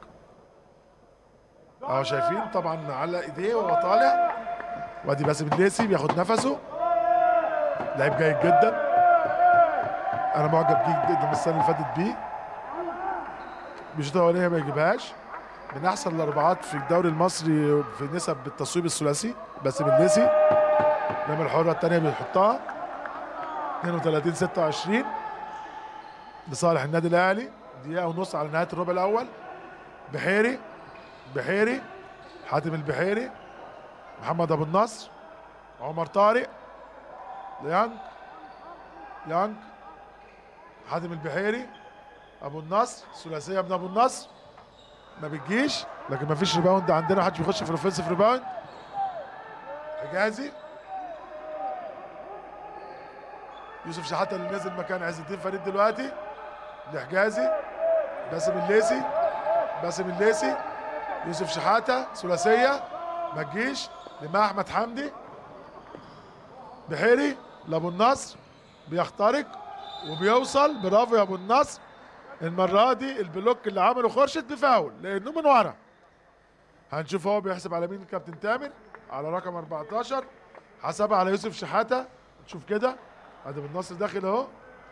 اهو شايفين طبعا على ايديه وهو طالع وادي باسم الليسي بياخد نفسه لعيب جيد جدا انا معجب بيه جدا من السنه اللي فاتت بيه بيشوط الاولانيه ما يجيبهاش من احسن الاربعات في الدوري المصري في نسب التصويب الثلاثي باسم الليسي انما الحره الثانيه بيحطها 32 26 لصالح النادي الاهلي دقيقه ونص على نهايه الربع الاول بحيري بحيري حاتم البحيري محمد ابو النصر عمر طارق يانج يانج حاتم البحيري ابو النصر ثلاثيه من ابو النصر ما بتجيش لكن ما فيش ريباوند عندنا محدش بيخش في الاوفنسيف ريباوند حجازي يوسف شحاته اللي نزل مكان عز الدين فريد دلوقتي لحجازي باسم الليسي باسم الليسي يوسف شحاته ثلاثيه ما تجيش لما احمد حمدي بحيري لابو النصر بيخترق وبيوصل برافو يا ابو النصر المره دي البلوك اللي عمله خورشيد بفاول لانه من ورا هنشوف هو بيحسب على مين الكابتن تامر على رقم 14 حسبها على يوسف شحاته نشوف كده ادي ابو النصر داخل اهو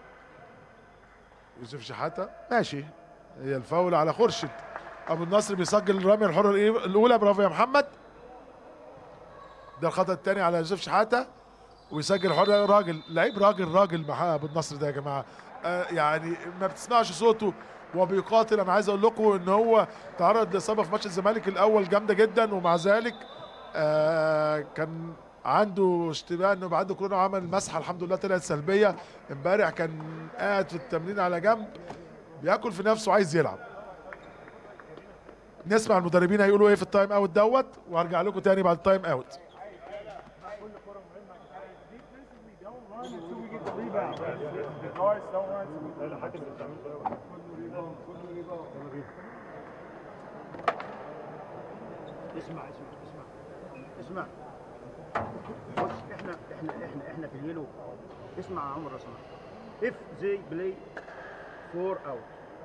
يوسف شحاته ماشي هي الفاول على خورشيد ابو النصر بيسجل الرميه الحره الإيه- الاولى برافو يا محمد ده الخطا الثاني على يوسف شحاته ويسجل حر راجل لعيب راجل راجل مع ابو النصر ده يا جماعه آه يعني ما بتسمعش صوته وبيقاتل انا عايز اقول لكم ان هو تعرض لاصابه في ماتش الزمالك الاول جامده جدا ومع ذلك آه كان عنده اشتباه انه عنده كورونا وعمل مسحه الحمد لله طلعت سلبيه امبارح كان قاعد في التمرين على جنب بياكل في نفسه عايز يلعب نسمع المدربين هيقولوا ايه في التايم اوت دوت وهرجع لكم تاني بعد التايم اوت اسمع اسمع اسمع اسمع بص احنا احنا احنا احنا في اليلو اسمع يا عمر لو سمحت if they play four out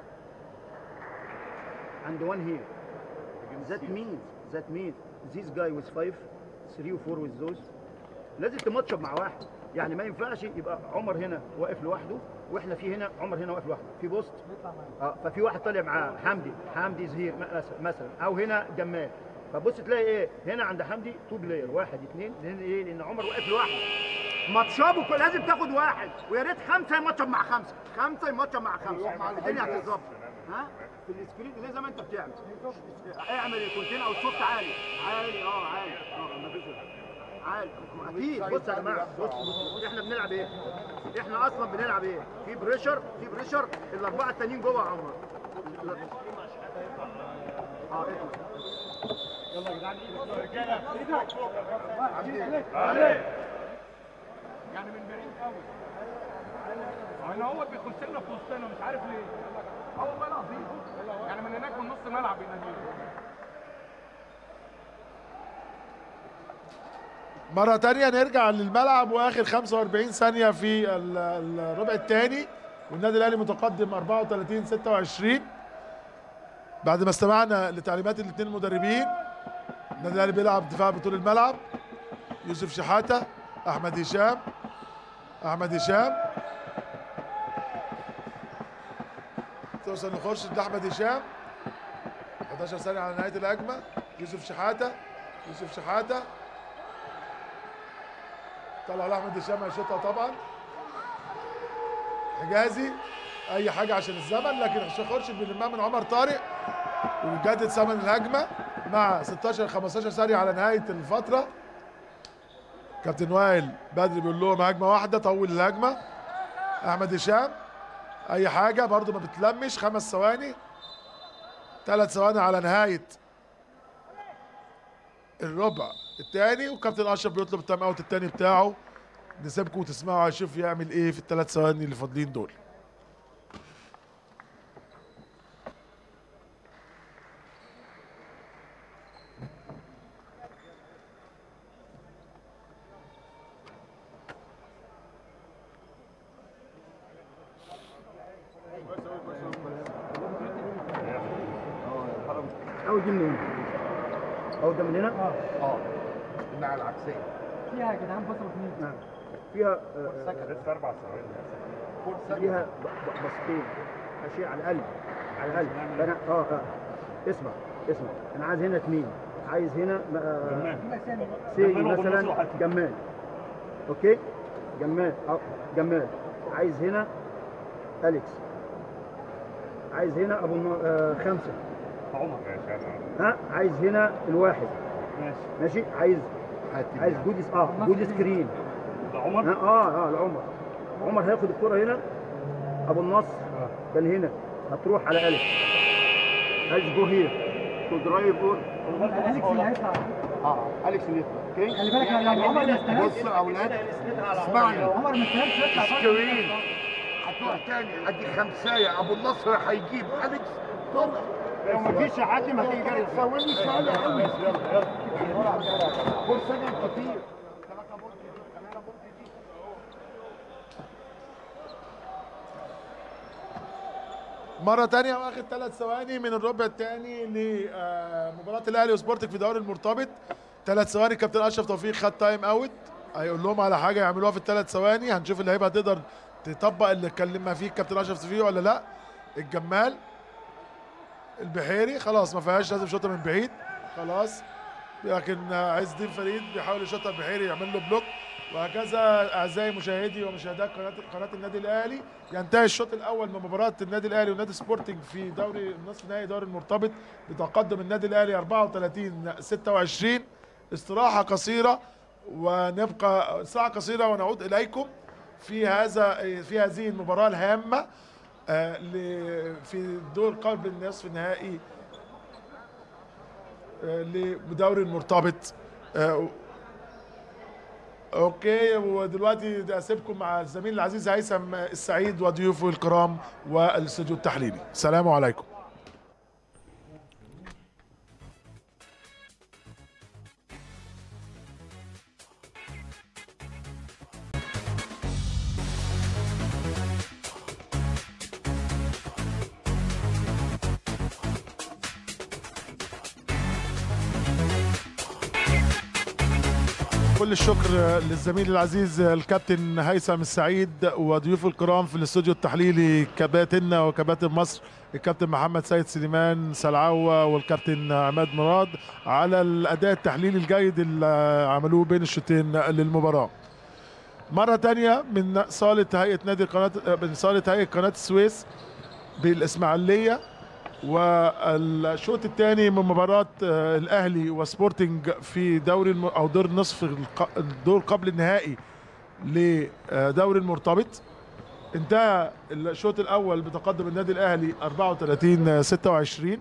and one here that means that means this guy with five three or four with those لازم تماتشب مع واحد يعني ما ينفعش يبقى عمر هنا واقف لوحده واحنا في هنا عمر هنا واقف لوحده في بوست اه ففي واحد طالع معاه حمدي حمدي زهير م- مثلا او هنا جمال فبص تلاقي ايه هنا عند حمدي تو بلاير واحد اثنين لان ايه لان عمر واقف لوحده ماتشابه كل- لازم تاخد واحد ويا ريت خمسه يماتشب مع خمسه خمسه يماتشب مع خمسه الدنيا هتتظبط ها في السكرين زي زي ما انت بتعمل اعمل الكونتين او الصوت عالي عالي اه عالي اه مفيش عالي اكيد بص يا جماعه بص بص احنا بنلعب ايه؟ احنا اصلا بنلعب ايه؟ في بريشر في بريشر الاربعه التانيين جوه يا عمر اه اطلع يعني من بعيد قوي يعني هو بيخش لنا في وسطنا مش عارف ليه اه والله العظيم يعني من هناك من نص الملعب بينادينا مرة تانية نرجع للملعب واخر 45 ثانية في ال- الربع الثاني والنادي الاهلي متقدم 34 26 بعد ما استمعنا لتعليمات الاثنين المدربين النادي الاهلي بيلعب دفاع بطول الملعب يوسف شحاتة احمد هشام احمد هشام توصل لخورشيد لاحمد هشام 11 ثانية على نهاية الهجمة يوسف شحاتة يوسف شحاتة طلع لاحمد هشام هيشوطها طبعا حجازي اي حاجه عشان الزمن لكن عشان خورشيد بيلمها من عمر طارق وجدد ثمن الهجمه مع 16 15 ثانيه على نهايه الفتره كابتن وائل بدري بيقول لهم هجمه واحده طول الهجمه احمد هشام اي حاجه برضو ما بتلمش خمس ثواني ثلاث ثواني على نهايه الربع الثاني وكابتن اشرف بيطلب التايم اوت الثاني بتاعه نسيبكم وتسمعوا هيشوف يعمل ايه في الثلاث ثواني اللي فاضلين دول اول دي من هنا اول ده من هنا اه الناحيه العكسيه فيها يا جدعان بصرف مين؟ نعم فيها آه، لسه اربع ثواني فيها ب- ب- بسطين ماشي على الاقل على الاقل فانا اه اه اسمع اسمع انا عايز هنا اثنين عايز هنا آه سي مثلا جمال اوكي جمال اه جمال عايز هنا اليكس عايز هنا ابو النا- آه خمسه ماشي انا ها عايز هنا الواحد ماشي ماشي عايز حاتم عايز جود اه جود سكرين ده عمر ها اه اه لعمر عمر هياخد الكرة هنا ابو النصر كان هنا هتروح على الف عايز جو هير تو درايف اور اليكس اللي هيطلع اه اليكس اللي يطلع اوكي خلي بالك لو عمر ما استلمش بصوا يا اولاد اسمعني عمر ما استلمش يطلع بره. سكرين هتروح تاني ادي خمسايه ابو النصر هيجيب اليكس طب لو ما فيش حاتم هتيجي جري ثواني سهله قوي فرصه كتير مرة تانية واخد ثلاث ثواني من الربع الثاني لمباراة الأهلي وسبورتك في دوري المرتبط ثلاث ثواني كابتن أشرف توفيق خد تايم أوت هيقول لهم على حاجة يعملوها في الثلاث ثواني هنشوف اللعيبة هتقدر تطبق اللي اتكلمنا فيه الكابتن أشرف توفيق ولا لا الجمال البحيري خلاص ما فيهاش لازم شوطة من بعيد خلاص لكن عز الدين فريد بيحاول يشوطها البحيري يعمل له بلوك وهكذا اعزائي مشاهدي ومشاهدات قناه قناه النادي الاهلي ينتهي الشوط الاول من مباراه النادي الاهلي ونادي سبورتنج في دوري نصف نهائي دوري المرتبط بتقدم النادي الاهلي 34 26 استراحه قصيره ونبقى استراحه قصيره ونعود اليكم في هذا في هذه المباراه الهامه آه، ل- في دور قبل النصف النهائي آه، لدوري المرتبط آه، اوكي ودلوقتي ده اسيبكم مع الزميل العزيز هيثم السعيد وضيوفه الكرام والاستوديو التحليلي السلام عليكم كل الشكر للزميل العزيز الكابتن هيثم السعيد وضيوفه الكرام في الاستوديو التحليلي كباتننا وكباتن مصر الكابتن محمد سيد سليمان سلعوة والكابتن عماد مراد على الاداء التحليلي الجيد اللي عملوه بين الشوطين للمباراه. مرة تانية من صالة هيئة نادي قناة من صالة هيئة قناة السويس بالإسماعيلية والشوط الثاني من مباراة آه، الأهلي وسبورتنج في دوري الم... أو دور نصف الق... الدور قبل النهائي لدوري المرتبط انتهى الشوط الأول بتقدم النادي الأهلي 34 26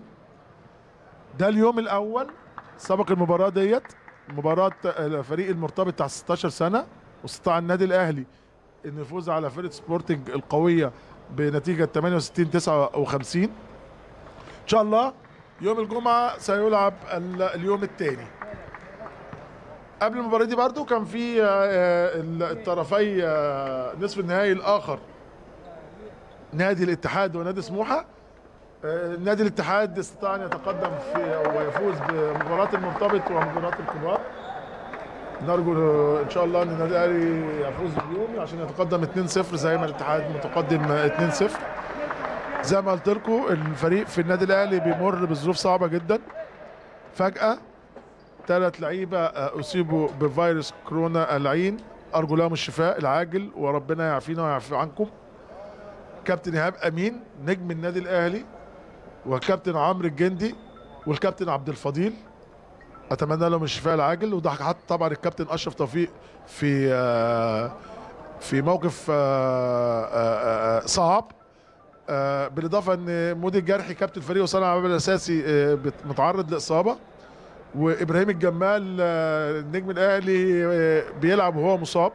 ده اليوم الأول سبق المباراة ديت مباراة الفريق المرتبط تحت 16 سنة واستطاع النادي الأهلي انه يفوز على فرقة سبورتنج القوية بنتيجة 68 59 ان شاء الله يوم الجمعه سيلعب ال- اليوم الثاني قبل المباراه دي برضو كان في آه، ال- الطرفي آه، نصف النهائي الاخر نادي الاتحاد ونادي سموحه آه، نادي الاتحاد استطاع ان يتقدم في ويفوز بمباراه المرتبط ومباراه الكبار نرجو آه، ان شاء الله ان النادي الاهلي يفوز اليوم عشان يتقدم 2-0 زي ما الاتحاد متقدم آه، 2-0 زي ما قلت لكم الفريق في النادي الاهلي بيمر بظروف صعبه جدا فجاه ثلاث لعيبه آه، اصيبوا بفيروس كورونا العين ارجو لهم الشفاء العاجل وربنا يعافينا ويعفي عنكم كابتن ايهاب امين نجم النادي الاهلي وكابتن عمرو الجندي والكابتن عبد الفضيل اتمنى لهم الشفاء العاجل وده حتى طبعا الكابتن اشرف توفيق في آه، في موقف آه، آه، آه، صعب آه، بالاضافه ان مودي الجرحي كابتن الفريق وصانع العمل الاساسي آه، بت- متعرض لاصابه وابراهيم الجمال آه، النجم الاهلي آه، بيلعب وهو مصاب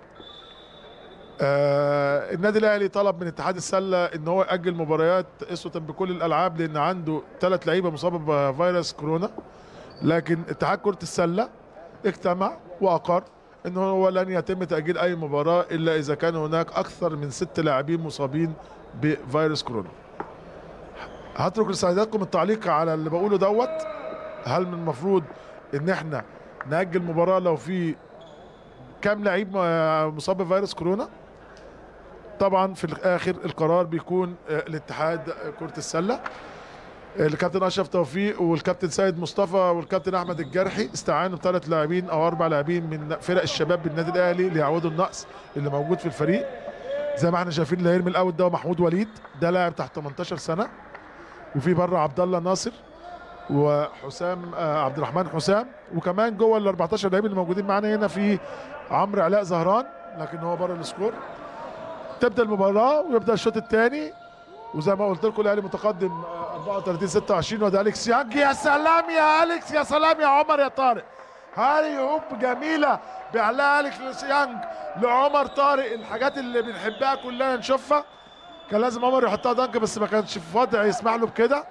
آه، النادي الاهلي طلب من اتحاد السله ان هو ياجل مباريات اسوه بكل الالعاب لان عنده ثلاث لعيبه مصابه بفيروس كورونا لكن اتحاد كره السله اجتمع واقر ان هو لن يتم تاجيل اي مباراه الا اذا كان هناك اكثر من ست لاعبين مصابين بفيروس كورونا هترك لسعادتكم التعليق على اللي بقوله دوت هل من المفروض ان احنا ناجل مباراه لو في كام لعيب م- مصاب بفيروس كورونا طبعا في الاخر القرار بيكون آه، الاتحاد كره السله الكابتن اشرف توفيق والكابتن سيد مصطفى والكابتن احمد الجرحي استعانوا بثلاث لاعبين او اربع لاعبين من فرق الشباب بالنادي الاهلي ليعوضوا النقص اللي موجود في الفريق زي ما احنا شايفين اللي هيرمي الاول ده هو محمود وليد ده لاعب تحت 18 سنه وفي بره عبد الله ناصر وحسام آه، عبد الرحمن حسام وكمان جوه ال 14 لعيب اللي موجودين معانا هنا في عمرو علاء زهران لكن هو بره السكور تبدا المباراه ويبدا الشوط الثاني وزي ما قلت لكم الاهلي متقدم آه، 34 26 وده اليكس يانج يا سلام يا اليكس يا سلام يا عمر يا طارق هاري هوب جميله باعلاء اليكس يانج لعمر طارق الحاجات اللي بنحبها كلنا نشوفها كان لازم عمر يحطها دنك بس ما كانش في وضع يسمح له بكده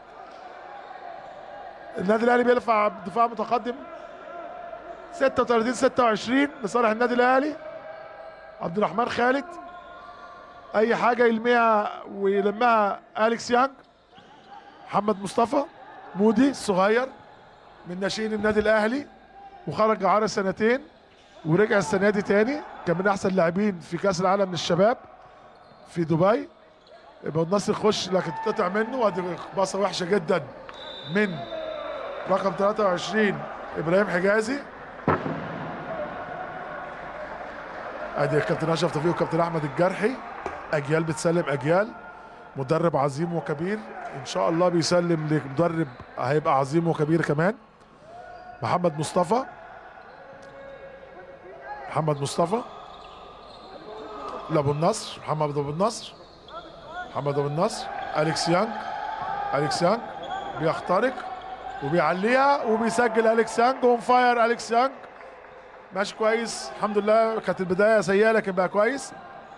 النادي الاهلي بيرفع دفاع متقدم 36 26 لصالح النادي الاهلي عبد الرحمن خالد اي حاجه يلميها ويلمها اليكس يانج محمد مصطفى مودي الصغير من ناشئين النادي الاهلي وخرج عار سنتين ورجع السنه دي تاني كان من احسن اللاعبين في كاس العالم للشباب في دبي يبقى النصر يخش لكن تقطع منه وادي باصه وحشه جدا من رقم 23 ابراهيم حجازي ادي الكابتن اشرف توفيق والكابتن احمد الجرحي اجيال بتسلم اجيال مدرب عظيم وكبير ان شاء الله بيسلم لمدرب هيبقى عظيم وكبير كمان محمد مصطفى محمد مصطفى لابو النصر محمد ابو النصر محمد ابو النصر اليكس يانج اليكس يانج بيخترق وبيعليها وبيسجل اليكس يانج اون فاير اليكس يانج ماشي كويس الحمد لله كانت البدايه سيئه لكن بقى كويس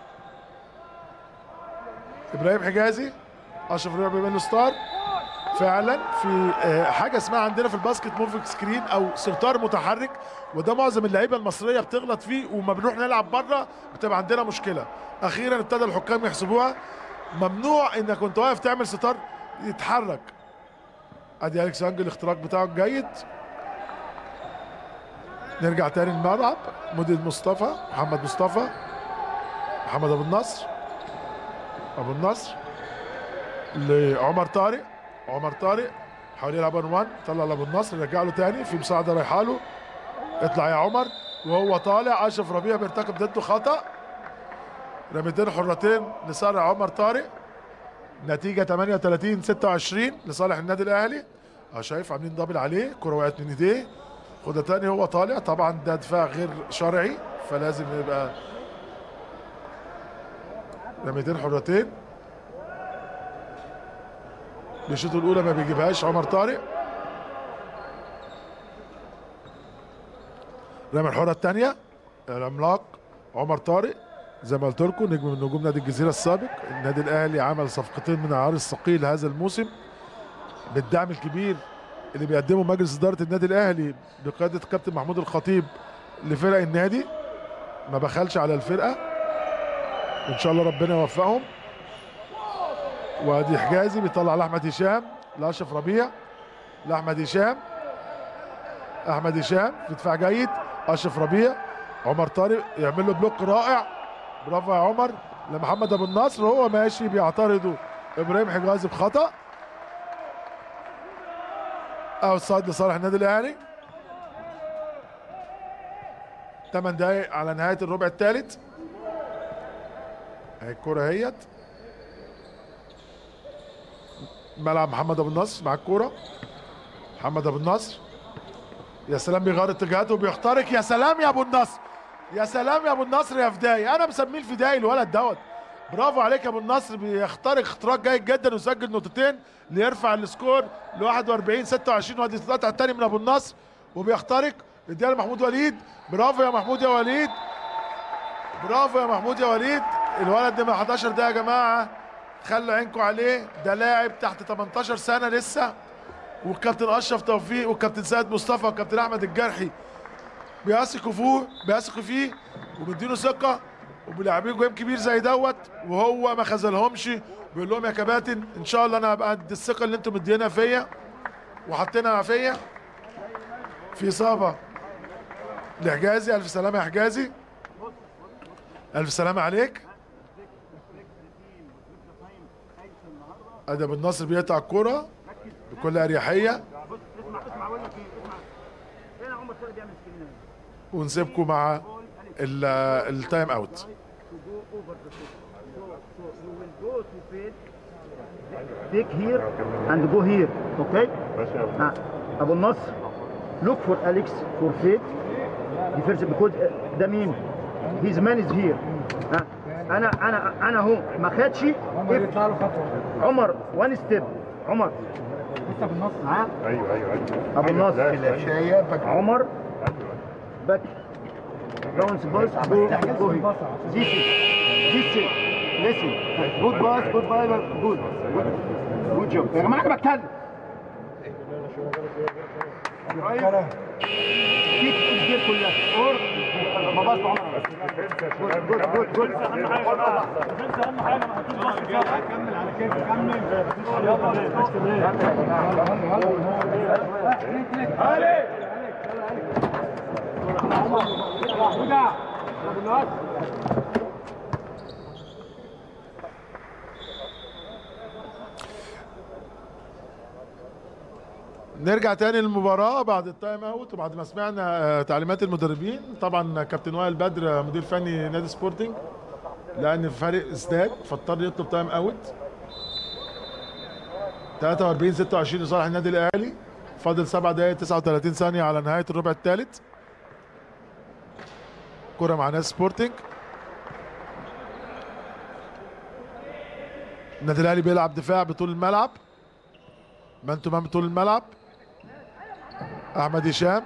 ابراهيم حجازي اشرف ربيع بيعمل له ستار فعلا في آه، حاجه اسمها عندنا في الباسكت موفينج سكرين او ستار متحرك وده معظم اللعيبه المصريه بتغلط فيه وما بنروح نلعب بره بتبقى عندنا مشكله اخيرا ابتدى الحكام يحسبوها ممنوع انك وانت واقف تعمل ستار يتحرك ادي اليكس انجل الاختراق بتاعه جيد نرجع تاني الملعب مودي مصطفى محمد مصطفى محمد ابو النصر ابو النصر لعمر طارق عمر طارق حاول يلعب 1 طلع لابو النصر رجع له تاني في مساعده رايحه له اطلع يا عمر وهو طالع اشرف ربيع بيرتكب ضده خطا رميتين حرتين لصالح عمر طارق نتيجة 38 26 لصالح النادي الأهلي اه شايف عاملين دبل عليه كرة وقعت من ايديه خدها تاني هو طالع طبعا ده دفاع غير شرعي فلازم يبقى رميتين حرتين الشوط الأولى ما بيجيبهاش عمر طارق رمي الحرة الثانية العملاق عمر طارق زي ما قلت لكم نجم من نجوم نادي الجزيرة السابق النادي الأهلي عمل صفقتين من العيار الثقيل هذا الموسم بالدعم الكبير اللي بيقدمه مجلس إدارة النادي الأهلي بقيادة الكابتن محمود الخطيب لفرق النادي ما بخلش على الفرقة وإن شاء الله ربنا يوفقهم وادي حجازي بيطلع لاحمد هشام لاشرف ربيع لاحمد هشام احمد هشام في دفاع جيد اشرف ربيع عمر طارق يعمل له بلوك رائع برافو يا عمر لمحمد ابو النصر وهو ماشي بيعترضه ابراهيم حجازي بخطا اوت سايد لصالح النادي الاهلي 8 دقايق على نهايه الربع الثالث اهي الكوره اهيت ملعب محمد ابو النصر مع الكوره محمد ابو النصر يا سلام بيغير اتجاهاته وبيخترق يا سلام يا ابو النصر يا سلام يا ابو النصر يا فداي انا مسميه الفدائي الولد دوت برافو عليك يا ابو النصر بيخترق اختراق جيد جدا ويسجل نقطتين ليرفع السكور ل 41 26 وادي القطع الثاني من ابو النصر وبيخترق اديها لمحمود وليد برافو يا محمود يا وليد برافو يا محمود يا وليد الولد ده من 11 دقيقه يا جماعه خلوا عينكم عليه ده لاعب تحت 18 سنه لسه والكابتن اشرف توفيق والكابتن سيد مصطفى والكابتن احمد الجرحي بيثقوا فيه بيثقوا فيه ومدينه ثقه وبيلاعبين جيم كبير زي دوت وهو ما خذلهمش بيقول لهم يا كباتن ان شاء الله انا هبقى قد الثقه اللي انتم مدينها فيا وحاطينها فيا في اصابه لحجازي الف سلامه يا حجازي الف سلامه عليك ادب النصر بيقطع الكرة بكل اريحيه اسمع اسمع اقول لك ايه اسمع هنا عمر طارق بيعمل سكرين ونسيبكم مع ال- التايم اوت to go over the field. So, so you will go to field, take here and go here, okay? ماشي يا أبو. ها ابو النصر look for Alex for field. Defensive because uh, ده مين؟ his man is here. ها انا انا انا اهو ما خدش عمر يطلع له خطوه عمر وان ستيب عمر لسه في النص ها ايوه ايوه ايوه ابو النصر فلاشايه بك عمر باك باونس باس جو جو This is this is listen good pass good pass good good good job يا جماعه انا بتكلم كيك الجيل كلها اور ما باص عمر جود جود جود جود نرجع تاني للمباراة بعد التايم اوت وبعد ما سمعنا آه، تعليمات المدربين طبعا كابتن وائل بدر آه، مدير فني نادي سبورتنج لان الفريق ازداد فاضطر يطلب تايم اوت 43 26 لصالح النادي الاهلي فاضل 7 دقائق 39 ثانية على نهاية الربع الثالث كرة مع نادي سبورتنج النادي الاهلي بيلعب دفاع بطول الملعب مان تو مان بطول الملعب احمد هشام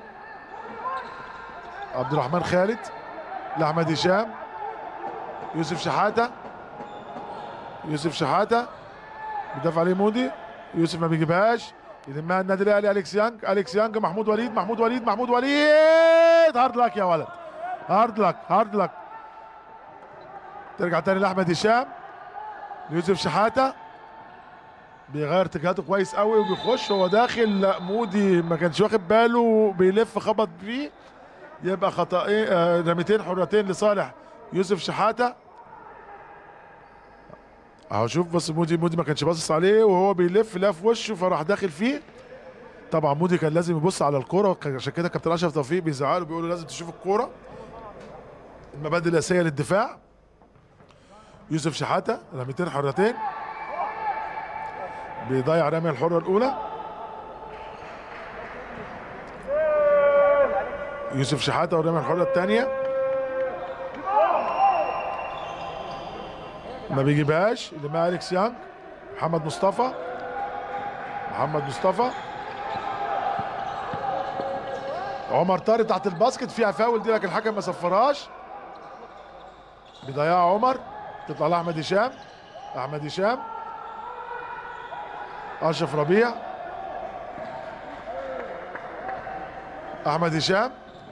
عبد الرحمن خالد لاحمد هشام يوسف شحاته يوسف شحاته بيدافع عليه مودي يوسف ما بيجيبهاش يلمها النادي الاهلي اليكس يانج اليكس يانج محمود وليد محمود وليد محمود وليد هارد لك يا ولد هارد لك هارد لك ترجع تاني لاحمد هشام يوسف شحاته بيغير اتجاهاته كويس قوي وبيخش هو داخل لا مودي ما كانش واخد باله بيلف خبط فيه يبقى خطأين آه، رميتين حرتين لصالح يوسف شحاته اهو شوف بص مودي مودي ما كانش باصص عليه وهو بيلف لف وشه فراح داخل فيه طبعا مودي كان لازم يبص على الكوره وكان- عشان كده كابتن اشرف توفيق بيزعله بيقول له لازم تشوف الكوره المبادئ الاساسيه للدفاع يوسف شحاته رميتين حرتين بيضيع رميه الحره الاولى يوسف شحاته والرميه الحره الثانيه ما بيجيبهاش اللي مع اليكس يانج محمد مصطفى محمد مصطفى عمر طارق تحت الباسكت فيها فاول دي لكن الحكم ما صفرهاش بيضيعها عمر تطلع لاحمد هشام احمد هشام اشرف ربيع احمد هشام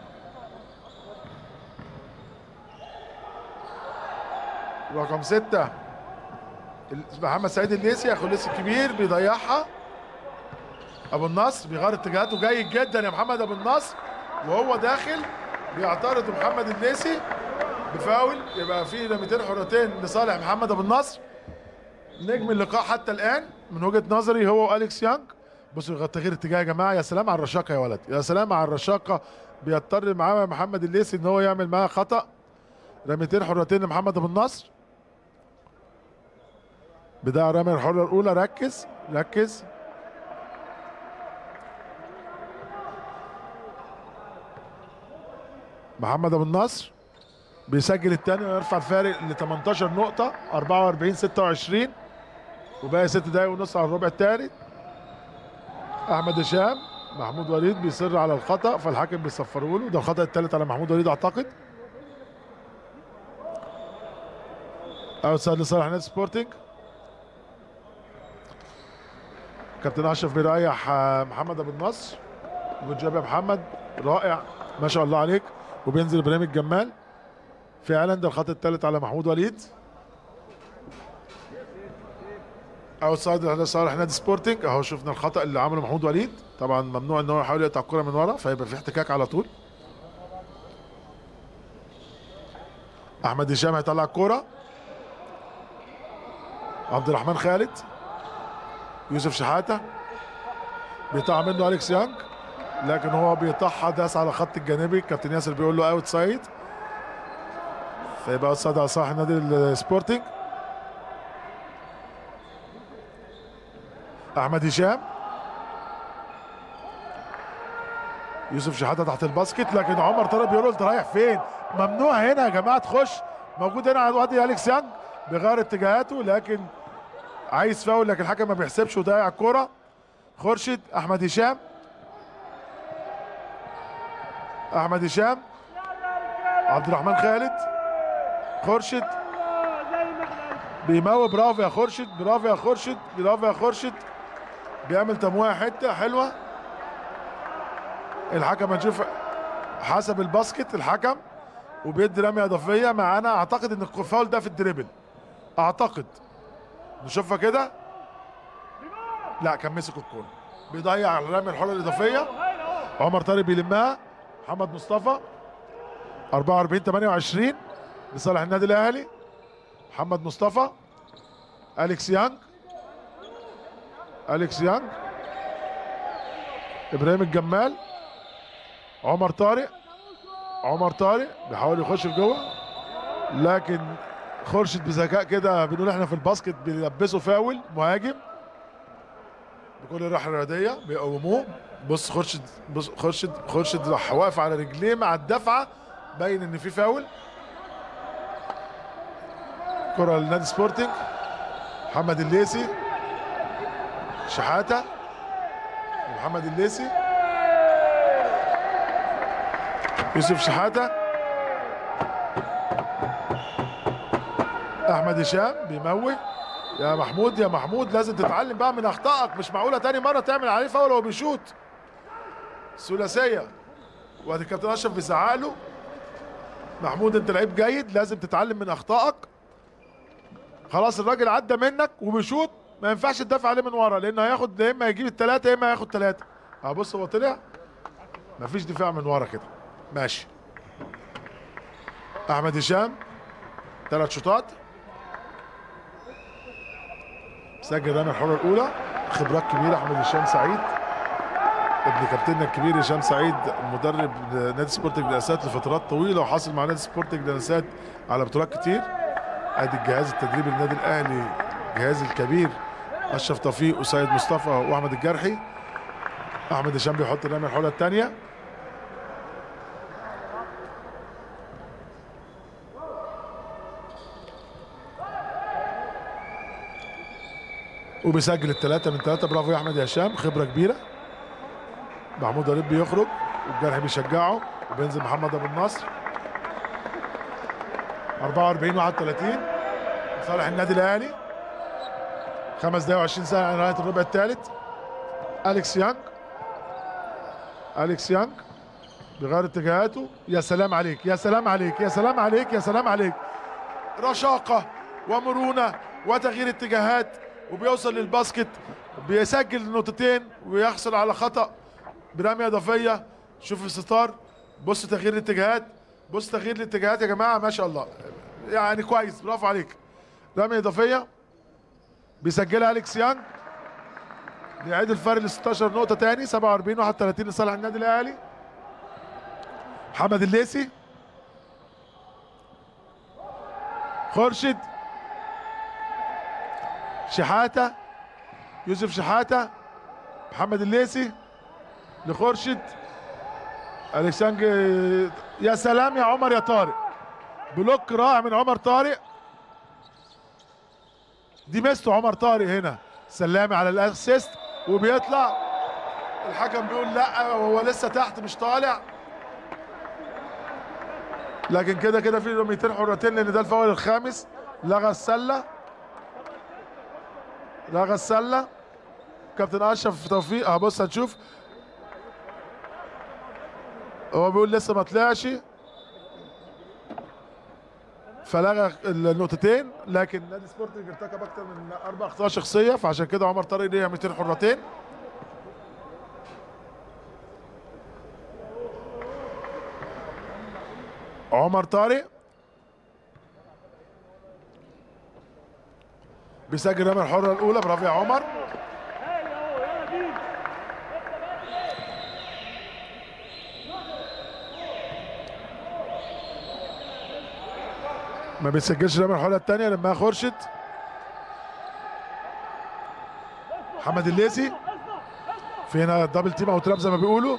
رقم ستة محمد سعيد الليسي اخو الليسي الكبير بيضيعها ابو النصر بيغير اتجاهاته جيد جدا يا محمد ابو النصر وهو داخل بيعترض محمد الليسي بفاول يبقى في رميتين حرتين لصالح محمد ابو النصر نجم اللقاء حتى الان من وجهه نظري هو واليكس يانج بصوا تغيير اتجاه يا جماعه يا سلام على الرشاقه يا ولد يا سلام على الرشاقه بيضطر معاه محمد الليسي ان هو يعمل معاه خطا رميتين حرتين لمحمد ابو النصر بداية رمي الحرة الأولى ركز ركز محمد أبو النصر بيسجل الثاني ويرفع الفارق ل 18 نقطة 44 26 وباقي ست دقايق ونص على الربع الثالث أحمد هشام محمود وليد بيصر على الخطأ فالحكم بيصفره له ده الخطأ الثالث على محمود وليد أعتقد أوتسايد لصالح نادي سبورتنج كابتن اشرف بيريح آه، محمد ابو النصر وجاب يا محمد رائع ما شاء الله عليك وبينزل ابراهيم الجمال فعلا ده الخط الثالث على محمود وليد اوتسايد لصالح نادي سبورتنج اهو شفنا الخطا اللي عمله محمود وليد طبعا ممنوع ان هو يحاول يقطع الكره من ورا فيبقى في احتكاك على طول احمد هشام هيطلع الكوره عبد الرحمن خالد يوسف شحاته بيقطع منه اليكس يانج لكن هو بيقطعها داس على خط الجانبي كابتن ياسر بيقول له اوت سايد فيبقى اوت سايد على صالح نادي السبورتنج احمد هشام يوسف شحاته تحت الباسكت لكن عمر طارق بيقول له انت رايح فين ممنوع هنا يا جماعه تخش موجود هنا على وادي اليكس يانج بيغير اتجاهاته لكن عايز فاول لكن الحكم ما بيحسبش وضيع الكوره خورشيد احمد هشام احمد هشام عبد الرحمن خالد خورشيد بيموت برافو يا خورشيد برافو يا خورشيد برافو يا خورشيد بيعمل تمويه حته حلوه الحكم هنشوف حسب الباسكت الحكم وبيدي رميه اضافيه معانا اعتقد ان الفاول ده في الدريبل اعتقد نشوفها كده لا كان مسك الكوره بيضيع الرميه الحره الاضافيه عمر طارق بيلمها محمد مصطفى 44 28 لصالح النادي الاهلي محمد مصطفى اليكس يانج اليكس يانج ابراهيم الجمال عمر طارق عمر طارق بيحاول يخش لجوه لكن خورشيد بذكاء كده بنقول احنا في الباسكت بيلبسوا فاول مهاجم بكل الراحه الرياضيه بيقوموه بص خورشيد بص خورشيد خورشيد راح واقف على رجليه مع الدفعه باين ان في فاول كره للنادي سبورتنج محمد الليسي شحاته محمد الليسي يوسف شحاته احمد هشام بيموه يا محمود يا محمود لازم تتعلم بقى من اخطائك مش معقوله تاني مره تعمل عليه فاول وهو بيشوط ثلاثيه وادي الكابتن اشرف بيزعق له محمود انت لعيب جيد لازم تتعلم من اخطائك خلاص الراجل عدى منك وبيشوط ما ينفعش تدافع عليه من ورا لان هياخد يا اما هيجيب الثلاثه يا اما هياخد ثلاثه اه بص هو طلع مفيش دفاع من ورا كده ماشي احمد هشام ثلاث شوطات سجل رمي الحره الاولى خبرات كبيره احمد هشام سعيد ابن كابتننا الكبير هشام سعيد مدرب نادي سبورتنج للاسات لفترات طويله وحاصل مع نادي سبورتنج للاسات على بطولات كتير ادي الجهاز التدريبي للنادي الاهلي الجهاز الكبير اشرف توفيق وسيد مصطفى واحمد الجرحي احمد هشام بيحط الرميه الحره الثانيه وبيسجل الثلاثه من ثلاثه برافو يا احمد يا هشام خبره كبيره محمود غريب بيخرج والجرح بيشجعه وبينزل محمد ابو النصر 44 31 صالح النادي الاهلي خمس دقايق و20 ثانيه على نهايه الربع الثالث اليكس يانج اليكس يانج بيغير اتجاهاته يا سلام عليك يا سلام عليك يا سلام عليك يا سلام عليك رشاقه ومرونه وتغيير اتجاهات وبيوصل للباسكت بيسجل نقطتين ويحصل على خطا برميه اضافيه شوف الستار بص تغيير الاتجاهات بص تغيير الاتجاهات يا جماعه ما شاء الله يعني كويس برافو عليك رميه اضافيه بيسجلها اليكس يانج بيعيد الفرق ل 16 نقطه تاني 47 31 لصالح النادي الاهلي محمد الليسي خورشيد شحاته يوسف شحاته محمد الليسي لخورشيد الكسانج يا سلام يا عمر يا طارق بلوك رائع من عمر طارق دي ميزته عمر طارق هنا سلامي على الاسيست وبيطلع الحكم بيقول لا هو لسه تحت مش طالع لكن كده كده في رميتين حرتين لان ده الفاول الخامس لغى السله لغى السله كابتن اشرف توفيق اه بص هنشوف هو بيقول لسه ما طلعش فلغى النقطتين لكن نادي سبورتنج ارتكب اكتر من اربع اخطاء شخصيه فعشان كده عمر طارق ليه 200 حرتين عمر طارق بيسجل رمي الحره الاولى برافو يا عمر ما بيسجلش رمي الحره الثانيه لما خورشيد محمد الليسي في هنا دبل تيم او تراب زي ما بيقولوا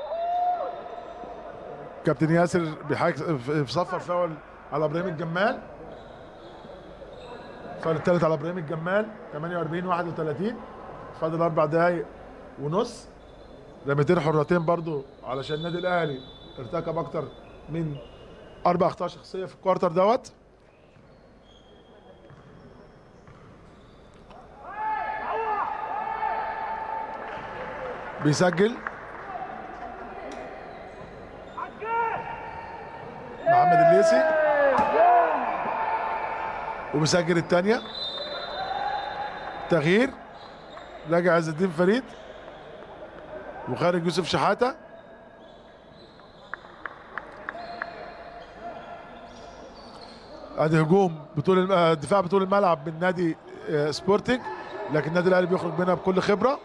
كابتن ياسر بيحاك صفر فاول على ابراهيم الجمال الفاول الثالث على ابراهيم الجمال 48 31 فاضل اربع دقايق ونص رميتين حرتين برضو علشان النادي الاهلي ارتكب اكتر من اربع اخطاء شخصيه في الكوارتر دوت بيسجل محمد الليسي وبيسجل الثانية تغيير راجع عز الدين فريد وخارج يوسف شحاتة ادي هجوم بطول الم- آه، دفاع بطول الملعب من نادي آه، سبورتنج لكن النادي الاهلي بيخرج منها بكل خبره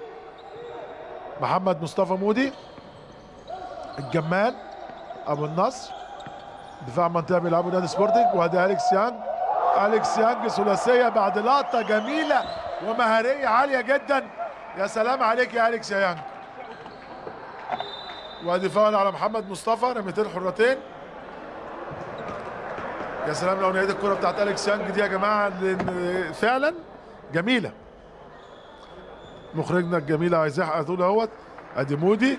محمد مصطفى مودي الجمال ابو النصر دفاع منطقه بيلعبوا نادي سبورتنج وادي اليكس يانج اليكس يانج ثلاثيه بعد لقطه جميله ومهاريه عاليه جدا يا سلام عليك يا اليكس يا يانج وادي فاول على محمد مصطفى رميتين حرتين يا سلام لو نهايه الكره بتاعت اليكس يانج دي يا جماعه لان فعلا جميله مخرجنا الجميل عايز يحقق طول اهوت ادي مودي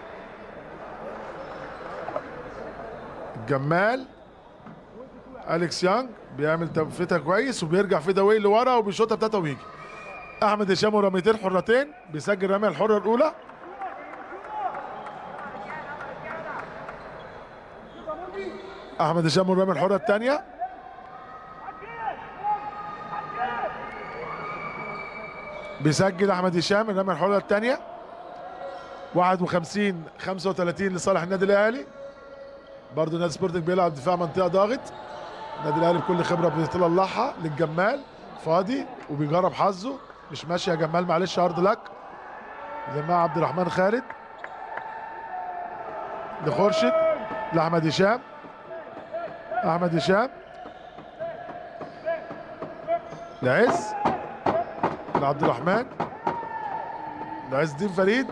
جمال اليكس يانج بيعمل تنفيتها كويس وبيرجع في دوي لورا وبيشوطها بتاعته ويجي احمد هشام ورميتين حرتين بيسجل الرميه الحره الاولى احمد هشام والرميه الحره الثانيه بيسجل احمد هشام الرميه الحره الثانيه 51 35 لصالح النادي الاهلي برضه نادي سبورتنج بيلعب دفاع منطقه ضاغط النادي الاهلي بكل خبره بيطلعها للجمال فاضي وبيجرب حظه مش ماشي يا جمال معلش هارد لك جماعة عبد الرحمن خالد لخورشيد لاحمد هشام احمد هشام لعز لعبد الرحمن لعز الدين فريد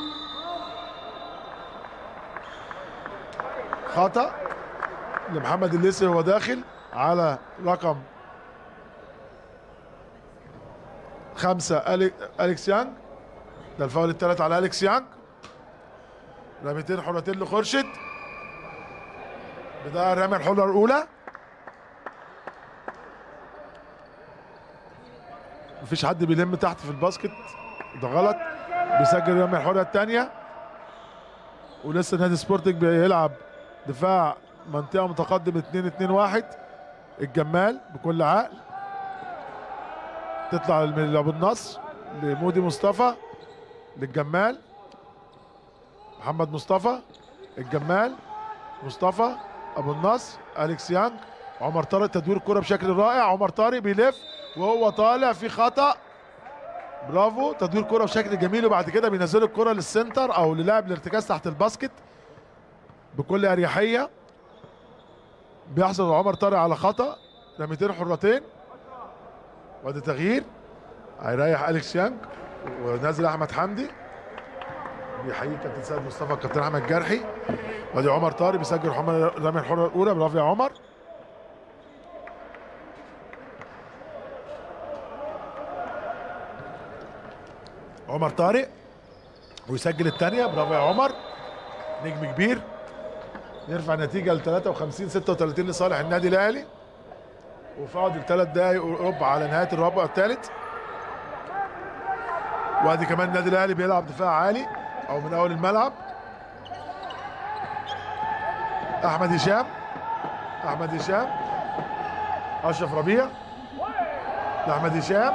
خطأ لمحمد الليسي وهو داخل على رقم خمسة ألي- أليكس يانج ده الفاول الثالث على أليكس يانج رميتين حرتين لخورشيد بداية رمي الحرة الأولى مفيش حد بيلم تحت في الباسكت ده غلط بيسجل رمي الحرة الثانية ولسه نادي سبورتنج بيلعب دفاع منطقة متقدم 2 2 1 الجمال بكل عقل تطلع من ابو النصر لمودي مصطفى للجمال محمد مصطفى الجمال مصطفى ابو النصر اليكس يانج عمر طارق تدوير الكرة بشكل رائع عمر طارق بيلف وهو طالع في خطأ برافو تدوير كرة بشكل جميل وبعد كده بينزلوا الكرة للسنتر او للاعب الارتكاز تحت الباسكت بكل اريحيه بيحصل عمر طارق على خطا رميتين حرتين وادي تغيير هيريح اليكس يانج ونازل احمد حمدي بيحيي كابتن سيد مصطفى كابتن احمد جرحي وادي عمر طارق بيسجل حمر رمي الحره الاولى برافو يا عمر عمر طارق ويسجل الثانيه برافو يا عمر نجم كبير يرفع النتيجه ل 53 36 لصالح النادي الاهلي وفاضل ثلاث دقائق وربع على نهايه الربع الثالث وادي كمان النادي الاهلي بيلعب دفاع عالي او من اول الملعب احمد هشام احمد هشام اشرف ربيع لاحمد هشام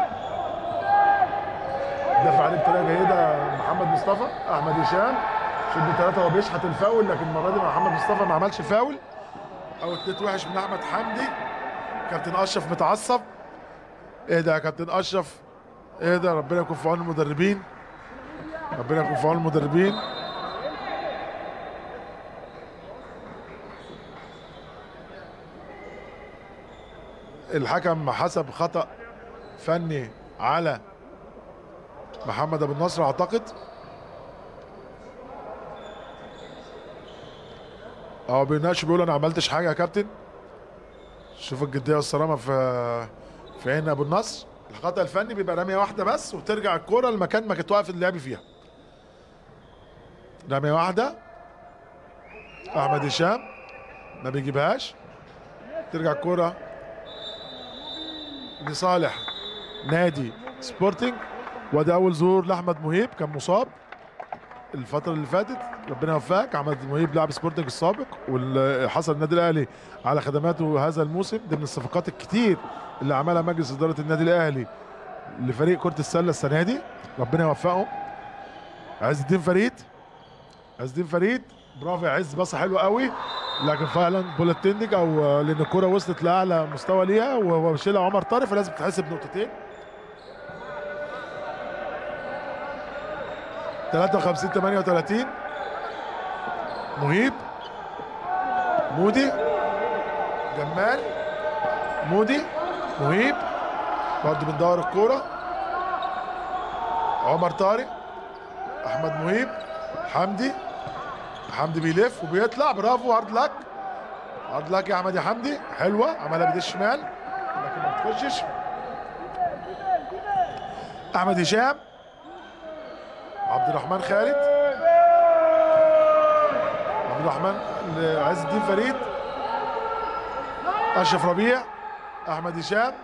دفع عليه بطريقه جيده محمد مصطفى احمد هشام شد ثلاثه وهو بيشحت الفاول لكن المره دي محمد مصطفى ما عملش فاول او اتنين وحش من احمد حمدي كابتن اشرف متعصب اهدى يا كابتن اشرف اهدى ربنا يكون في عون المدربين ربنا يكون في عون المدربين الحكم حسب خطأ فني على محمد ابو النصر اعتقد اه بيناقش بيقول انا عملتش حاجه يا كابتن شوف الجديه والصرامه في في عين ابو النصر الخطا الفني بيبقى رميه واحده بس وترجع الكوره المكان ما كانت واقف اللعب فيها رميه واحده احمد هشام ما بيجيبهاش ترجع الكوره لصالح نادي سبورتنج وده اول ظهور لاحمد مهيب كان مصاب الفترة اللي فاتت ربنا يوفقك احمد مهيب لاعب سبورتنج السابق واللي حصل النادي الاهلي على خدماته هذا الموسم ضمن الصفقات الكتير اللي عملها مجلس اداره النادي الاهلي لفريق كرة السلة السنة دي ربنا يوفقهم عز الدين فريد عز الدين فريد برافو يا عز باصة حلوة قوي لكن فعلا بولت تندج او لان الكرة وصلت لاعلى مستوى ليها وهو شيلها عمر طارق فلازم تتحسب نقطتين 53 38 مهيب مودي جمال مودي مهيب برضه بندور الكوره عمر طارق احمد مهيب حمدي حمدي بيلف وبيطلع برافو هارد لك هارد لك يا احمد يا حمدي حلوه عملها بايد الشمال لكن ما بتخشش احمد هشام عبد الرحمن خالد عبد الرحمن عز الدين فريد اشرف ربيع احمد هشام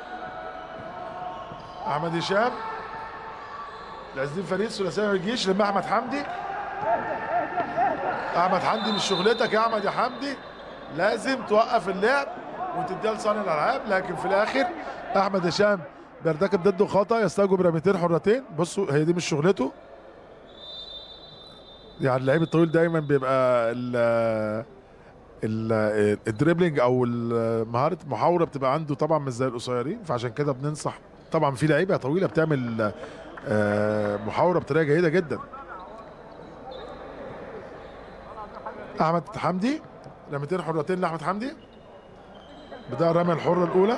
احمد هشام عز الدين فريد ثلاثيه الجيش لما احمد حمدي احمد حمدي مش شغلتك يا احمد يا حمدي لازم توقف اللعب وتديها لصانع الالعاب لكن في الاخر احمد هشام بيرتكب ضده خطا يستوجب رميتين حرتين بصوا هي دي مش شغلته يعني اللعيب الطويل دايما بيبقى ال- ال- الدريبلينج او ال- مهاره محاوره بتبقى عنده طبعا مش زي القصيرين فعشان كده بننصح طبعا في لعيبه طويله بتعمل آه، محاوره بطريقه جيده جدا احمد حمدي رميتين حرتين لاحمد حمدي بدأ الرميه الحره الاولى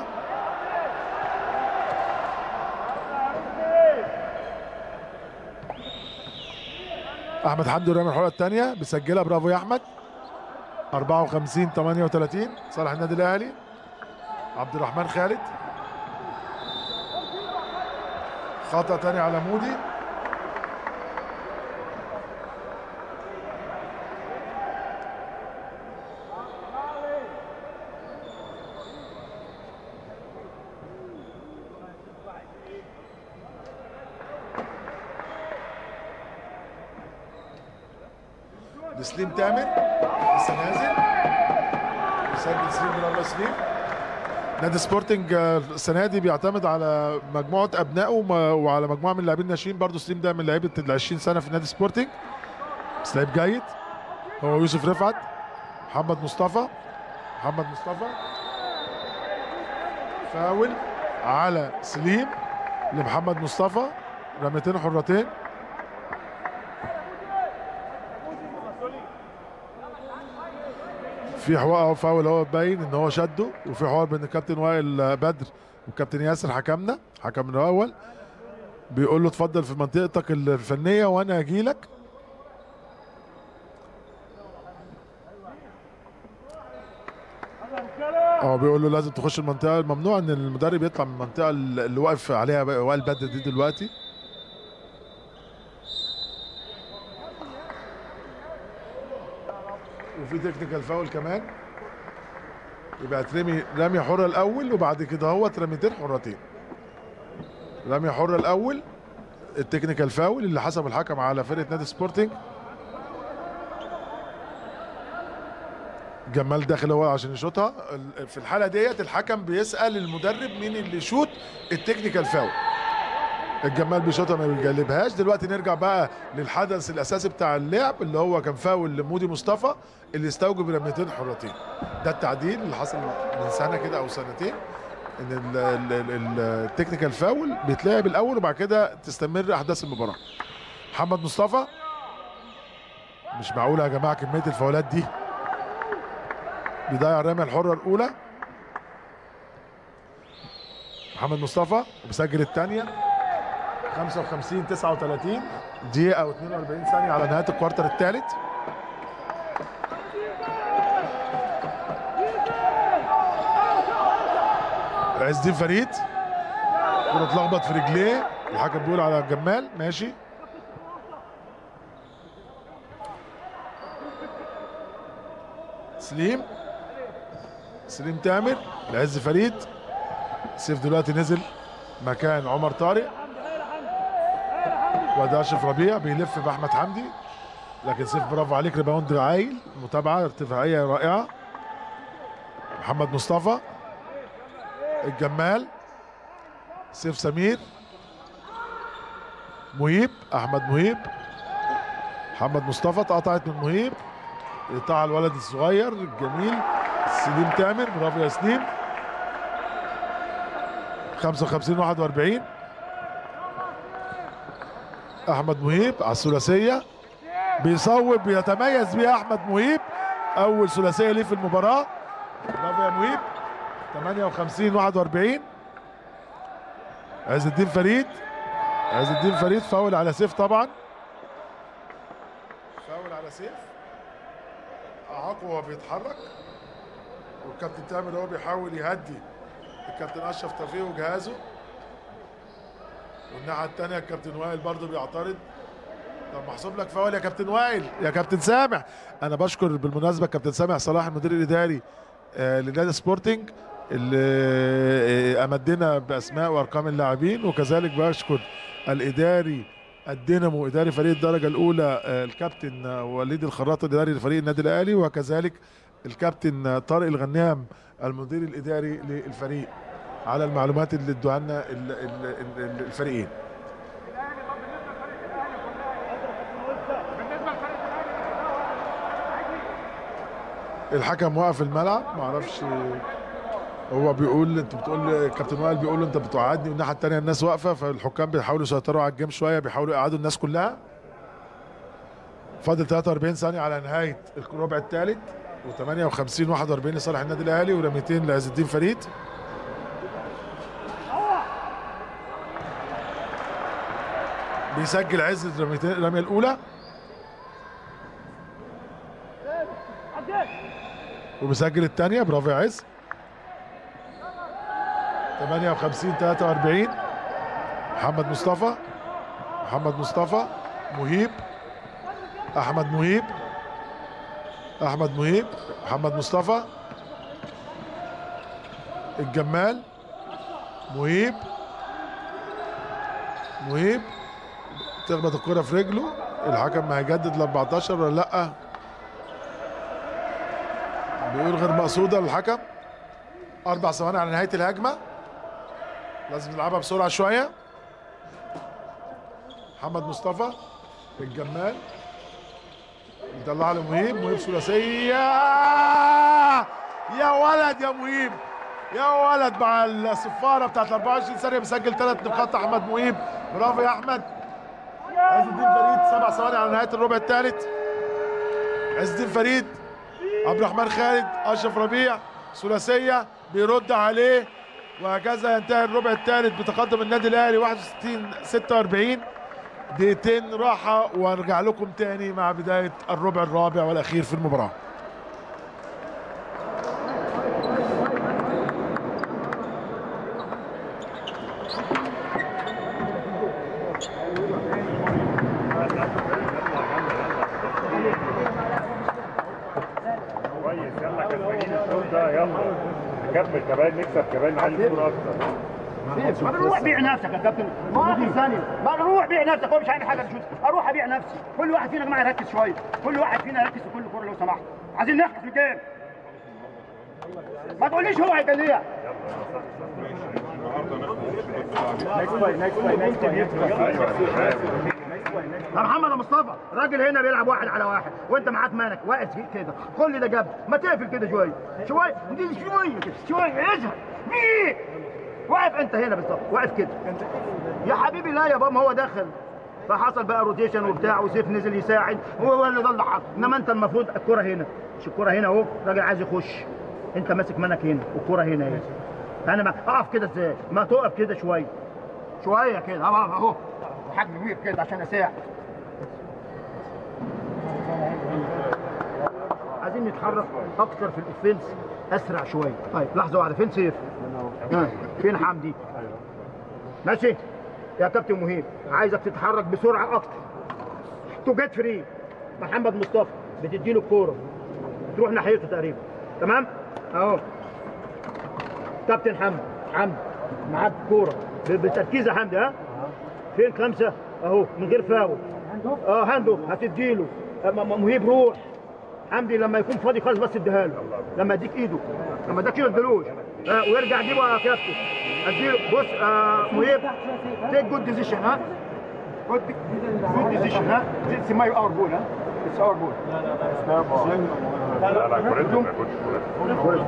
احمد حمدي الرميه الحره الثانيه بيسجلها برافو يا احمد 54 38 صالح النادي الاهلي عبد الرحمن خالد خطا تاني على مودي لسليم تامر لسه نازل سجل سليم برافو يا سليم نادي سبورتنج آه، السنه دي بيعتمد على مجموعه ابنائه وما- وعلى مجموعه من اللاعبين الناشئين برضه سليم ده من لعيبه ال 20 سنه في نادي سبورتنج بس لعيب جيد هو يوسف رفعت محمد مصطفى محمد مصطفى فاول على سليم لمحمد مصطفى رميتين حرتين في حوار اهو فاول هو باين ان هو شده وفي حوار بين الكابتن وائل بدر والكابتن ياسر حكمنا حكم الاول بيقول له اتفضل في منطقتك الفنيه وانا اجي لك اه بيقول له لازم تخش المنطقه الممنوع ان المدرب يطلع من المنطقه اللي واقف عليها وائل بدر دي دلوقتي وفي تكنيكال فاول كمان يبقى ترمي رمية حرة الأول وبعد كده هو رميتين حرتين رمية حرة الأول التكنيكال فاول اللي حسب الحكم على فرقة نادي سبورتنج جمال داخل هو عشان يشوطها ال- في الحالة ديت الحكم بيسأل المدرب مين اللي يشوط التكنيكال فاول الجمال بيشوطها ما بيجلبهاش دلوقتي نرجع بقى للحدث الاساسي بتاع اللعب اللي هو كان فاول لمودي مصطفى اللي استوجب رميتين حرتين ده التعديل اللي حصل من سنه كده او سنتين ان ال- ال- ال- التكنيكال فاول بيتلعب الاول وبعد كده تستمر احداث المباراه محمد مصطفى مش معقول يا جماعه كميه الفاولات دي بيضيع الرميه الحره الاولى محمد مصطفى وبيسجل الثانيه 55 39 دقيقة و 42 ثانية على نهاية الكوارتر الثالث عز الدين فريد كرة اتلخبط في رجليه الحكم بيقول على الجمال ماشي سليم سليم تامر العز فريد سيف دلوقتي نزل مكان عمر طارق وده اشرف ربيع بيلف باحمد حمدي لكن سيف برافو عليك ريباوند عايل متابعه ارتفاعيه رائعه محمد مصطفى الجمال سيف سمير مهيب احمد مهيب محمد مصطفى اتقطعت من مهيب قطع الولد الصغير الجميل سليم تامر برافو يا سليم 55 41 احمد مهيب على الثلاثيه بيصوب بيتميز بيها احمد مهيب اول ثلاثيه ليه في المباراه برافو يا مهيب 58 41 عز الدين فريد عز الدين فريد فاول على سيف طبعا فاول على سيف اعاقه وهو بيتحرك والكابتن تامر هو بيحاول يهدي الكابتن اشرف توفيق وجهازه والناحيه الثانيه الكابتن وائل برضه بيعترض طب محسوب لك فاول يا كابتن وائل يا كابتن سامح انا بشكر بالمناسبه كابتن سامح صلاح المدير الاداري آه، لنادي سبورتنج اللي آه، امدنا باسماء وارقام اللاعبين وكذلك بشكر الاداري الدينامو اداري فريق الدرجه الاولى آه، الكابتن آه، وليد الخراط اداري لفريق النادي الاهلي وكذلك الكابتن آه، طارق الغنام المدير الاداري للفريق على المعلومات اللي ادوها لنا ال- ال- ال- الفريقين بالنسبه لفريق الاهلي الحكم وقف الملعب ما اعرفش هو بيقول انت بتقول كابتن وائل بيقول له انت بتوعدني والناحيه الثانيه الناس واقفه فالحكام بيحاولوا يسيطروا على الجيم شويه بيحاولوا يقعدوا الناس كلها فاضل 43 ثانيه على نهايه الربع الثالث و58 41 لصالح النادي الاهلي ورميتين لعز الدين فريد بيسجل عز الرميتين الرميه الاولى وبيسجل الثانيه برافو يا عز 58 43 محمد مصطفى محمد مصطفى مهيب احمد مهيب احمد مهيب محمد مصطفى الجمال مهيب مهيب تخبط الكرة في رجله الحكم هيجدد ل 14 ولا لا بيقول غير مقصودة للحكم أربع ثواني على نهاية الهجمة لازم نلعبها بسرعة شوية محمد مصطفى الجمال يطلعها لمهيب مهيب ثلاثية يا ولد يا مهيب يا ولد مع الصفارة بتاعت 24 ثانية بيسجل ثلاث نقاط أحمد مهيب برافو يا أحمد عز الدين فريد سبع ثواني على نهاية الربع الثالث عز الدين فريد عبد الرحمن خالد أشرف ربيع ثلاثية بيرد عليه وهكذا ينتهي الربع الثالث بتقدم النادي الاهلي 61 46 دقيقتين راحة وارجع لكم تاني مع بداية الربع الرابع والأخير في المباراة كويس يلا كسبانين الشوط ده يلا نكمل كمان نكسب كمان نعلي الكوره اكتر ما روح بيع نفسك يا كابتن ما اخر ثانيه ما روح بيع نفسك هو مش هيعمل حاجه مش اروح ابيع نفسي كل واحد فينا يا جماعه يركز شويه كل واحد فينا يركز في كل كوره لو سمحت عايزين نحكي في الجيم ما تقوليش هو هيجليها يا محمد يا مصطفى راجل هنا بيلعب واحد على واحد وانت معاك مالك واقف فيك كده كل ده جاب ما تقفل كده شويه شويه دي شويه كده شويه ازهق مين واقف انت هنا بالظبط واقف كده يا حبيبي لا يا بابا هو دخل فحصل بقى روتيشن وبتاع وسيف نزل يساعد هو هو اللي ضل حق انما انت المفروض الكره هنا مش الكره هنا اهو الراجل عايز يخش انت ماسك منك هنا والكره هنا اهي انا ما اقف كده ازاي ما تقف كده شويه شويه كده اهو اهو حجم كبير كده عشان اساعد عايزين نتحرك اكتر في الاوفنس اسرع شويه طيب لحظه واحده فين سيف ها، فين حمدي ماشي يا كابتن مهيب عايزك تتحرك بسرعه اكتر تو جيت فري محمد مصطفى بتديله الكوره تروح ناحيته تقريبا تمام اهو كابتن حمدي حمدي معاك كوره ب- بتركيز يا حمدي ها فين خمسه اهو من غير فاول اه هاندو هتديله آه، م- م- مهيب روح حمدي لما يكون فاضي خالص بس اديها له لما اديك ايده لما اديك ايده اديلوش آه ويرجع جيبه يا كابتن اديله بص آه مهيب تيك جود ديسيشن ها جود جود ديسيشن ها اتس ماي اور بول ها اتس اور بول لا لا كورتهم ما كنتش كورتهم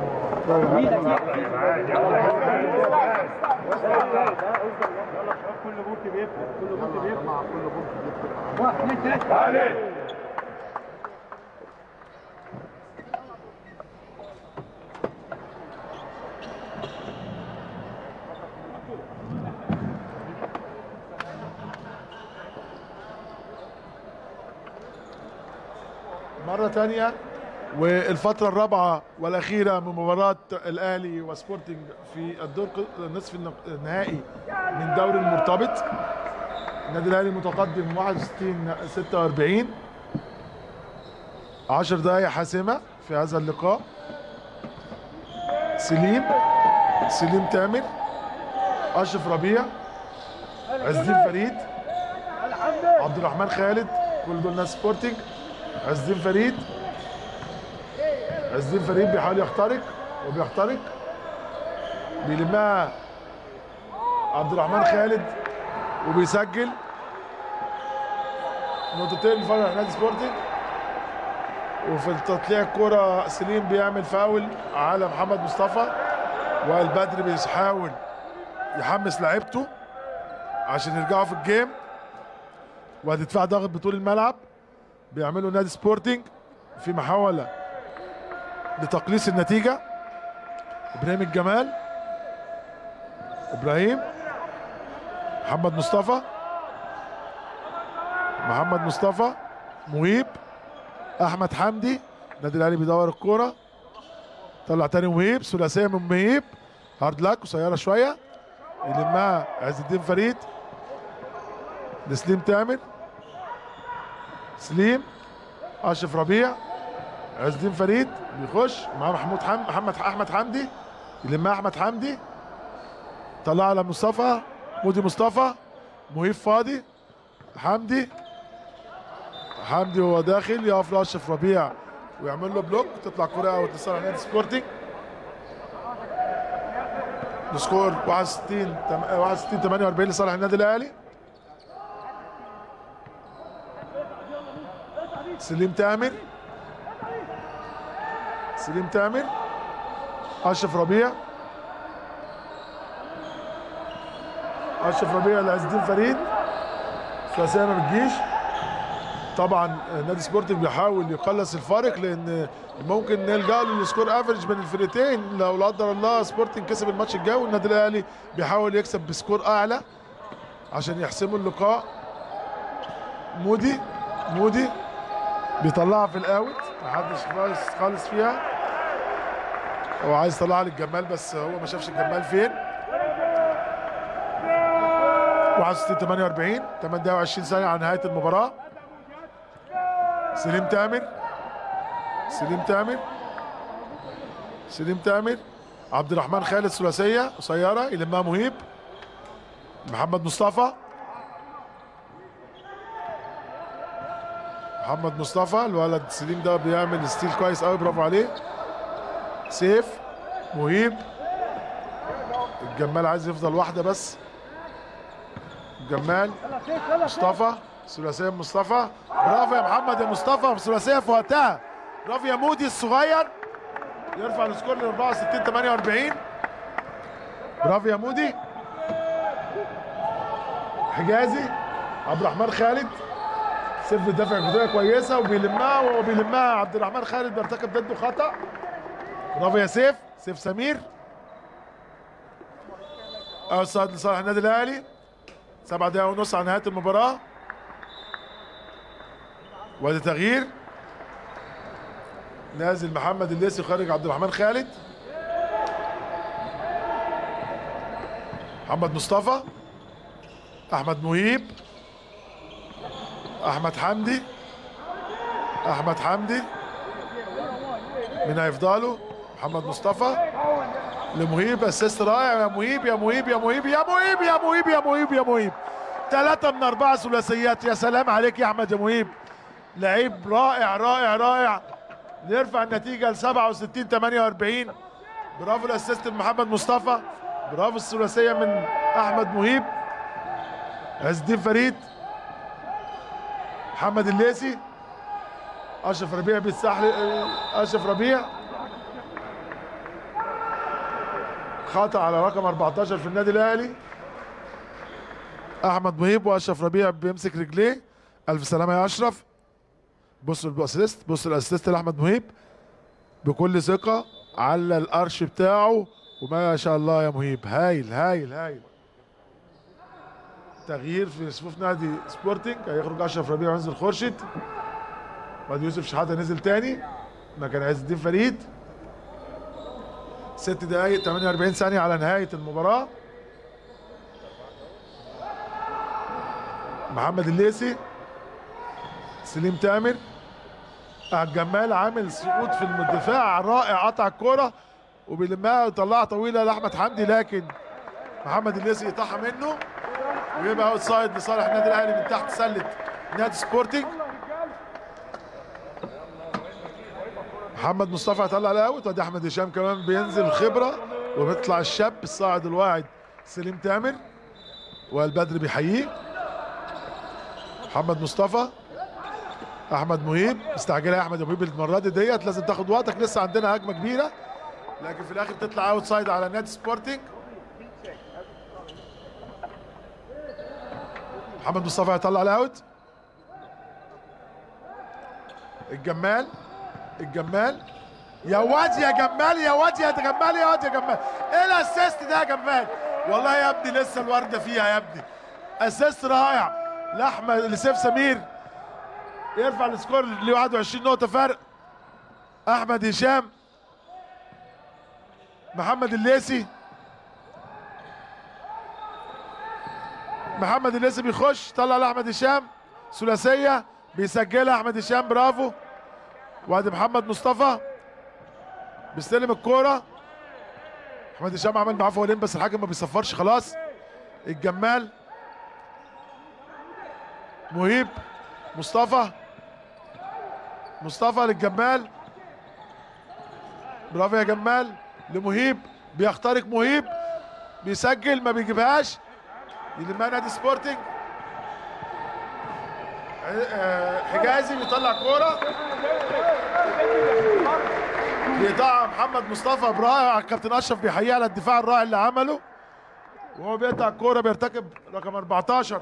مرة تانية والفترة الرابعة والأخيرة من مباراة الأهلي وسبورتنج في الدور نصف النهائي من دوري المرتبط النادي الأهلي متقدم 61 46 10 دقايق حاسمة في هذا اللقاء سليم سليم تامر أشرف ربيع عز الدين فريد عبد الرحمن خالد كل دول ناس سبورتنج عز الدين فريد عز الدين فريد بيحاول يخترق وبيخترق بيلمها عبد الرحمن خالد وبيسجل نقطتين لفرق نادي سبورتنج وفي تطليع الكرة سليم بيعمل فاول على محمد مصطفى والبدر بيحاول يحمس لعيبته عشان يرجعوا في الجيم وادي دفاع ضاغط بطول الملعب بيعملوا نادي سبورتنج في محاولة لتقليص النتيجة ابراهيم الجمال ابراهيم محمد مصطفى محمد مصطفى مهيب احمد حمدي النادي الاهلي بيدور الكوره طلع تاني مهيب ثلاثيه من مهيب هارد لاك قصيره شويه يلمها عز الدين فريد لسليم تامر سليم اشرف ربيع عز الدين فريد بيخش معاه محمود حم... محمد احمد حمدي يلمها احمد حمدي طلع على مصطفى مودي مصطفى مهيب فاضي حمدي حمدي وهو داخل يقف لاشرف ربيع ويعمل له بلوك تطلع كرة اوت لصالح نادي سبورتنج السكور 61 تم- 61 48 لصالح النادي الاهلي سليم تامر سليم تامر اشرف ربيع اشرف ربيع لعز الدين فريد ثلاثيه ما بتجيش طبعا نادي سبورتنج بيحاول يقلص الفارق لان ممكن نلجا له السكور افريج بين الفرقتين لو لا قدر الله سبورتنج كسب الماتش الجاي والنادي الاهلي بيحاول يكسب بسكور اعلى عشان يحسموا اللقاء مودي مودي بيطلعها في الاوت محدش خالص خالص فيها هو عايز يطلعها للجمال بس هو ما شافش الجمال فين 61 48 8 دقايق 20 ثانيه على نهايه المباراه سليم تامر سليم تامر سليم تامر عبد الرحمن خالد ثلاثيه قصيره يلمها مهيب محمد مصطفى محمد مصطفى الولد سليم ده بيعمل ستيل كويس قوي برافو عليه سيف مهيب الجمال عايز يفضل واحده بس جمال مصطفى ثلاثيه من مصطفى برافو يا محمد يا مصطفى ثلاثيه في وقتها برافو يا مودي الصغير يرفع السكور ل 64 48 برافو يا مودي حجازي عبد الرحمن خالد سيف بيدافع بطريقه كويسه وبيلمها وهو بيلمها عبد الرحمن خالد بيرتكب ضده خطا برافو يا سيف سيف سمير اوسط لصالح النادي الاهلي سبع دقايق ونص على نهايه المباراه وادي تغيير نازل محمد الليسي خارج عبد الرحمن خالد محمد مصطفى احمد مهيب احمد حمدي احمد حمدي من هيفضلوا محمد مصطفى لمهيب اسيست رائع يا مهيب يا مهيب يا مهيب يا مهيب يا مهيب يا مهيب يا مهيب ثلاثة من أربعة ثلاثيات يا سلام عليك يا أحمد يا مهيب لعيب رائع رائع رائع نرفع النتيجة ل 67 48 برافو الاسيست من محمد مصطفى برافو الثلاثية من أحمد مهيب عز الدين فريد محمد الليسي أشرف ربيع بيتسحل أشرف ربيع خطأ على رقم 14 في النادي الاهلي احمد مهيب واشرف ربيع بيمسك رجليه الف سلامه يا اشرف بص الاسيست بص الاسيست لاحمد مهيب بكل ثقه على الارش بتاعه وما شاء الله يا مهيب هايل هايل هايل تغيير في صفوف نادي سبورتنج هيخرج اشرف ربيع وينزل خورشيد بعد يوسف شحاته نزل تاني مكان عز الدين فريد ست دقايق 48 ثانية على نهاية المباراة محمد الليسي سليم تامر الجمال عامل سقوط في الدفاع رائع قطع الكرة وبيلمها ويطلعها طويلة لأحمد حمدي لكن محمد الليسي يقطعها منه ويبقى اوت سايد لصالح النادي الأهلي من تحت سلة نادي سبورتنج محمد مصطفى هيطلع الاوت وادي احمد هشام كمان بينزل خبره وبيطلع الشاب الصاعد الواعد سليم تامر والبدر بيحييه محمد مصطفى احمد مهيب مستعجله يا احمد يا مهيب المره دي ديت لازم تاخد وقتك لسه عندنا هجمه كبيره لكن في الاخر تطلع اوت سايد على نادي سبورتنج محمد مصطفى هيطلع الاوت الجمال الجمال يا واد يا جمال يا واد يا جمال يا واد يا جمال ايه الاسيست ده يا جمال والله يا ابني لسه الورده فيها يا ابني اسيست رائع لاحمد لسيف سمير يرفع السكور ل 21 نقطه فرق احمد هشام محمد الليسي محمد الليسي بيخش طلع لاحمد هشام ثلاثيه بيسجلها احمد هشام برافو وادي محمد مصطفى بيستلم الكوره احمد هشام عمل معاه فاولين بس الحكم ما بيصفرش خلاص الجمال مهيب مصطفى مصطفى للجمال برافو يا جمال لمهيب بيخترق مهيب بيسجل ما بيجيبهاش يلمها نادي سبورتنج آه، حجازي بيطلع كوره بيقطعها محمد مصطفى برائع الكابتن اشرف بيحييه على الدفاع الرائع اللي عمله وهو بيقطع الكوره بيرتكب رقم 14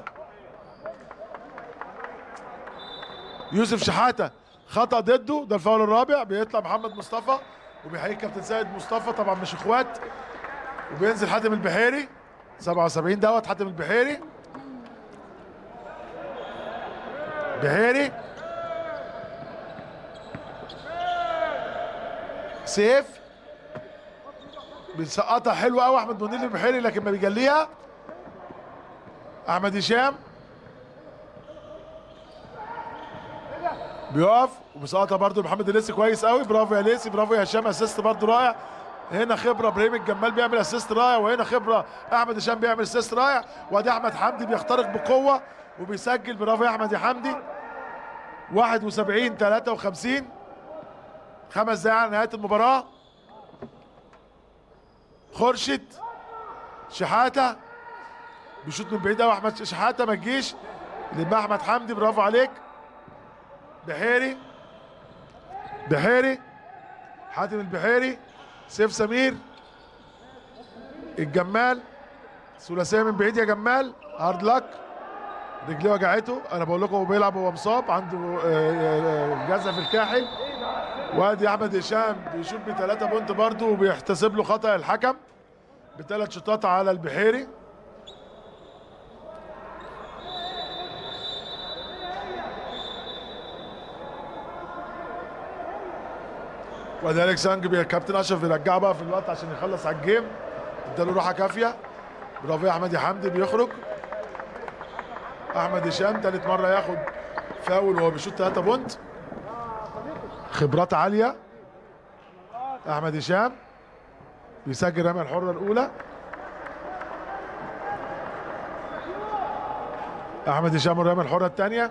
يوسف شحاته خطا ضده ده الفاول الرابع بيطلع محمد مصطفى وبيحيي كابتن سيد مصطفى طبعا مش اخوات وبينزل حاتم البحيري 77 دوت حاتم البحيري بحيري سيف بيسقطها حلو قوي احمد منير البحيري لكن ما بيجليها احمد هشام بيقف وبيسقطها برده محمد الليسي كويس قوي برافو يا ليسي برافو يا هشام اسيست برده رائع هنا خبره ابراهيم الجمال بيعمل اسيست رائع وهنا خبره احمد هشام بيعمل اسيست رائع وادي احمد حمدي بيخترق بقوه وبيسجل برافو يا احمد يا حمدي 71 53 خمس دقايق على نهايه المباراه خورشيد شحاته بيشوط من بعيد قوي احمد شحاته ما تجيش لما احمد حمدي برافو عليك بحيري بحيري حاتم البحيري سيف سمير الجمال ثلاثيه من بعيد يا جمال هارد لك رجليه وجعته انا بقول لكم هو بيلعب وهو مصاب عنده آه، آه، جزع في الكاحل وادي احمد هشام بيشوط بثلاثه بونت برضه وبيحتسب له خطا الحكم بثلاث شوطات على البحيري وادي اليكس يانج بي- كابتن اشرف بيرجعه بقى في الوقت عشان يخلص على الجيم اداله راحه كافيه برافو يا احمد يا حمدي بيخرج احمد هشام تالت مره ياخد فاول وهو بيشوط 3 بونت خبرات عاليه احمد هشام بيسجل رمي الحره الاولى احمد هشام الرمي الحره الثانيه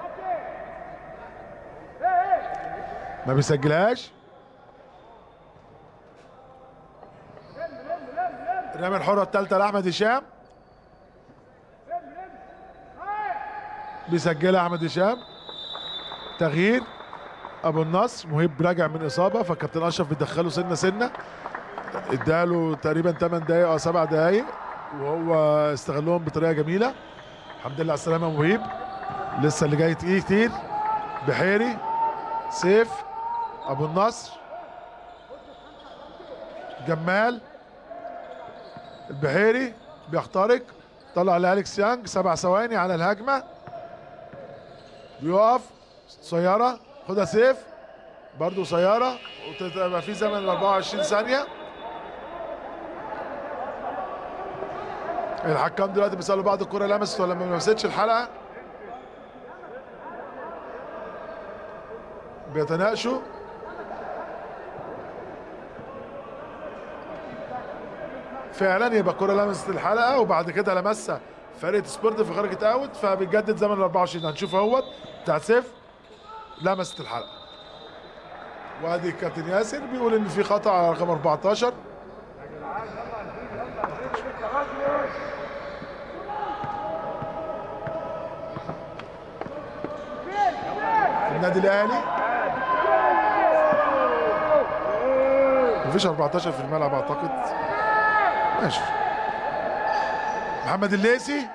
ما بيسجلهاش الرمي الحره الثالثه لاحمد هشام بيسجلها احمد هشام تغيير ابو النصر مهيب راجع من اصابه فكابتن اشرف بيدخله سنه سنه اداله تقريبا 8 دقائق او 7 دقائق وهو استغلهم بطريقه جميله الحمد لله على السلامه يا مهيب لسه اللي جاي تقيل كتير بحيري سيف ابو النصر جمال البحيري بيخترق طلع لالكس يانج سبع ثواني على الهجمه بيقف سيارة خدها سيف برضو سيارة وتبقى في زمن ال 24 ثانية الحكام دلوقتي بيسألوا بعض الكرة لمست ولا ما لمستش الحلقة بيتناقشوا فعلا يبقى الكرة لمست الحلقة وبعد كده لمسها فرقة سبورت فخرجت اوت فبيجدد زمن ال 24 هنشوف اهوت بتاع سيف لمست الحلقة وادي الكابتن ياسر بيقول ان في خطأ على رقم 14 في النادي الاهلي مفيش 14 في الملعب اعتقد ماشي محمد الليسي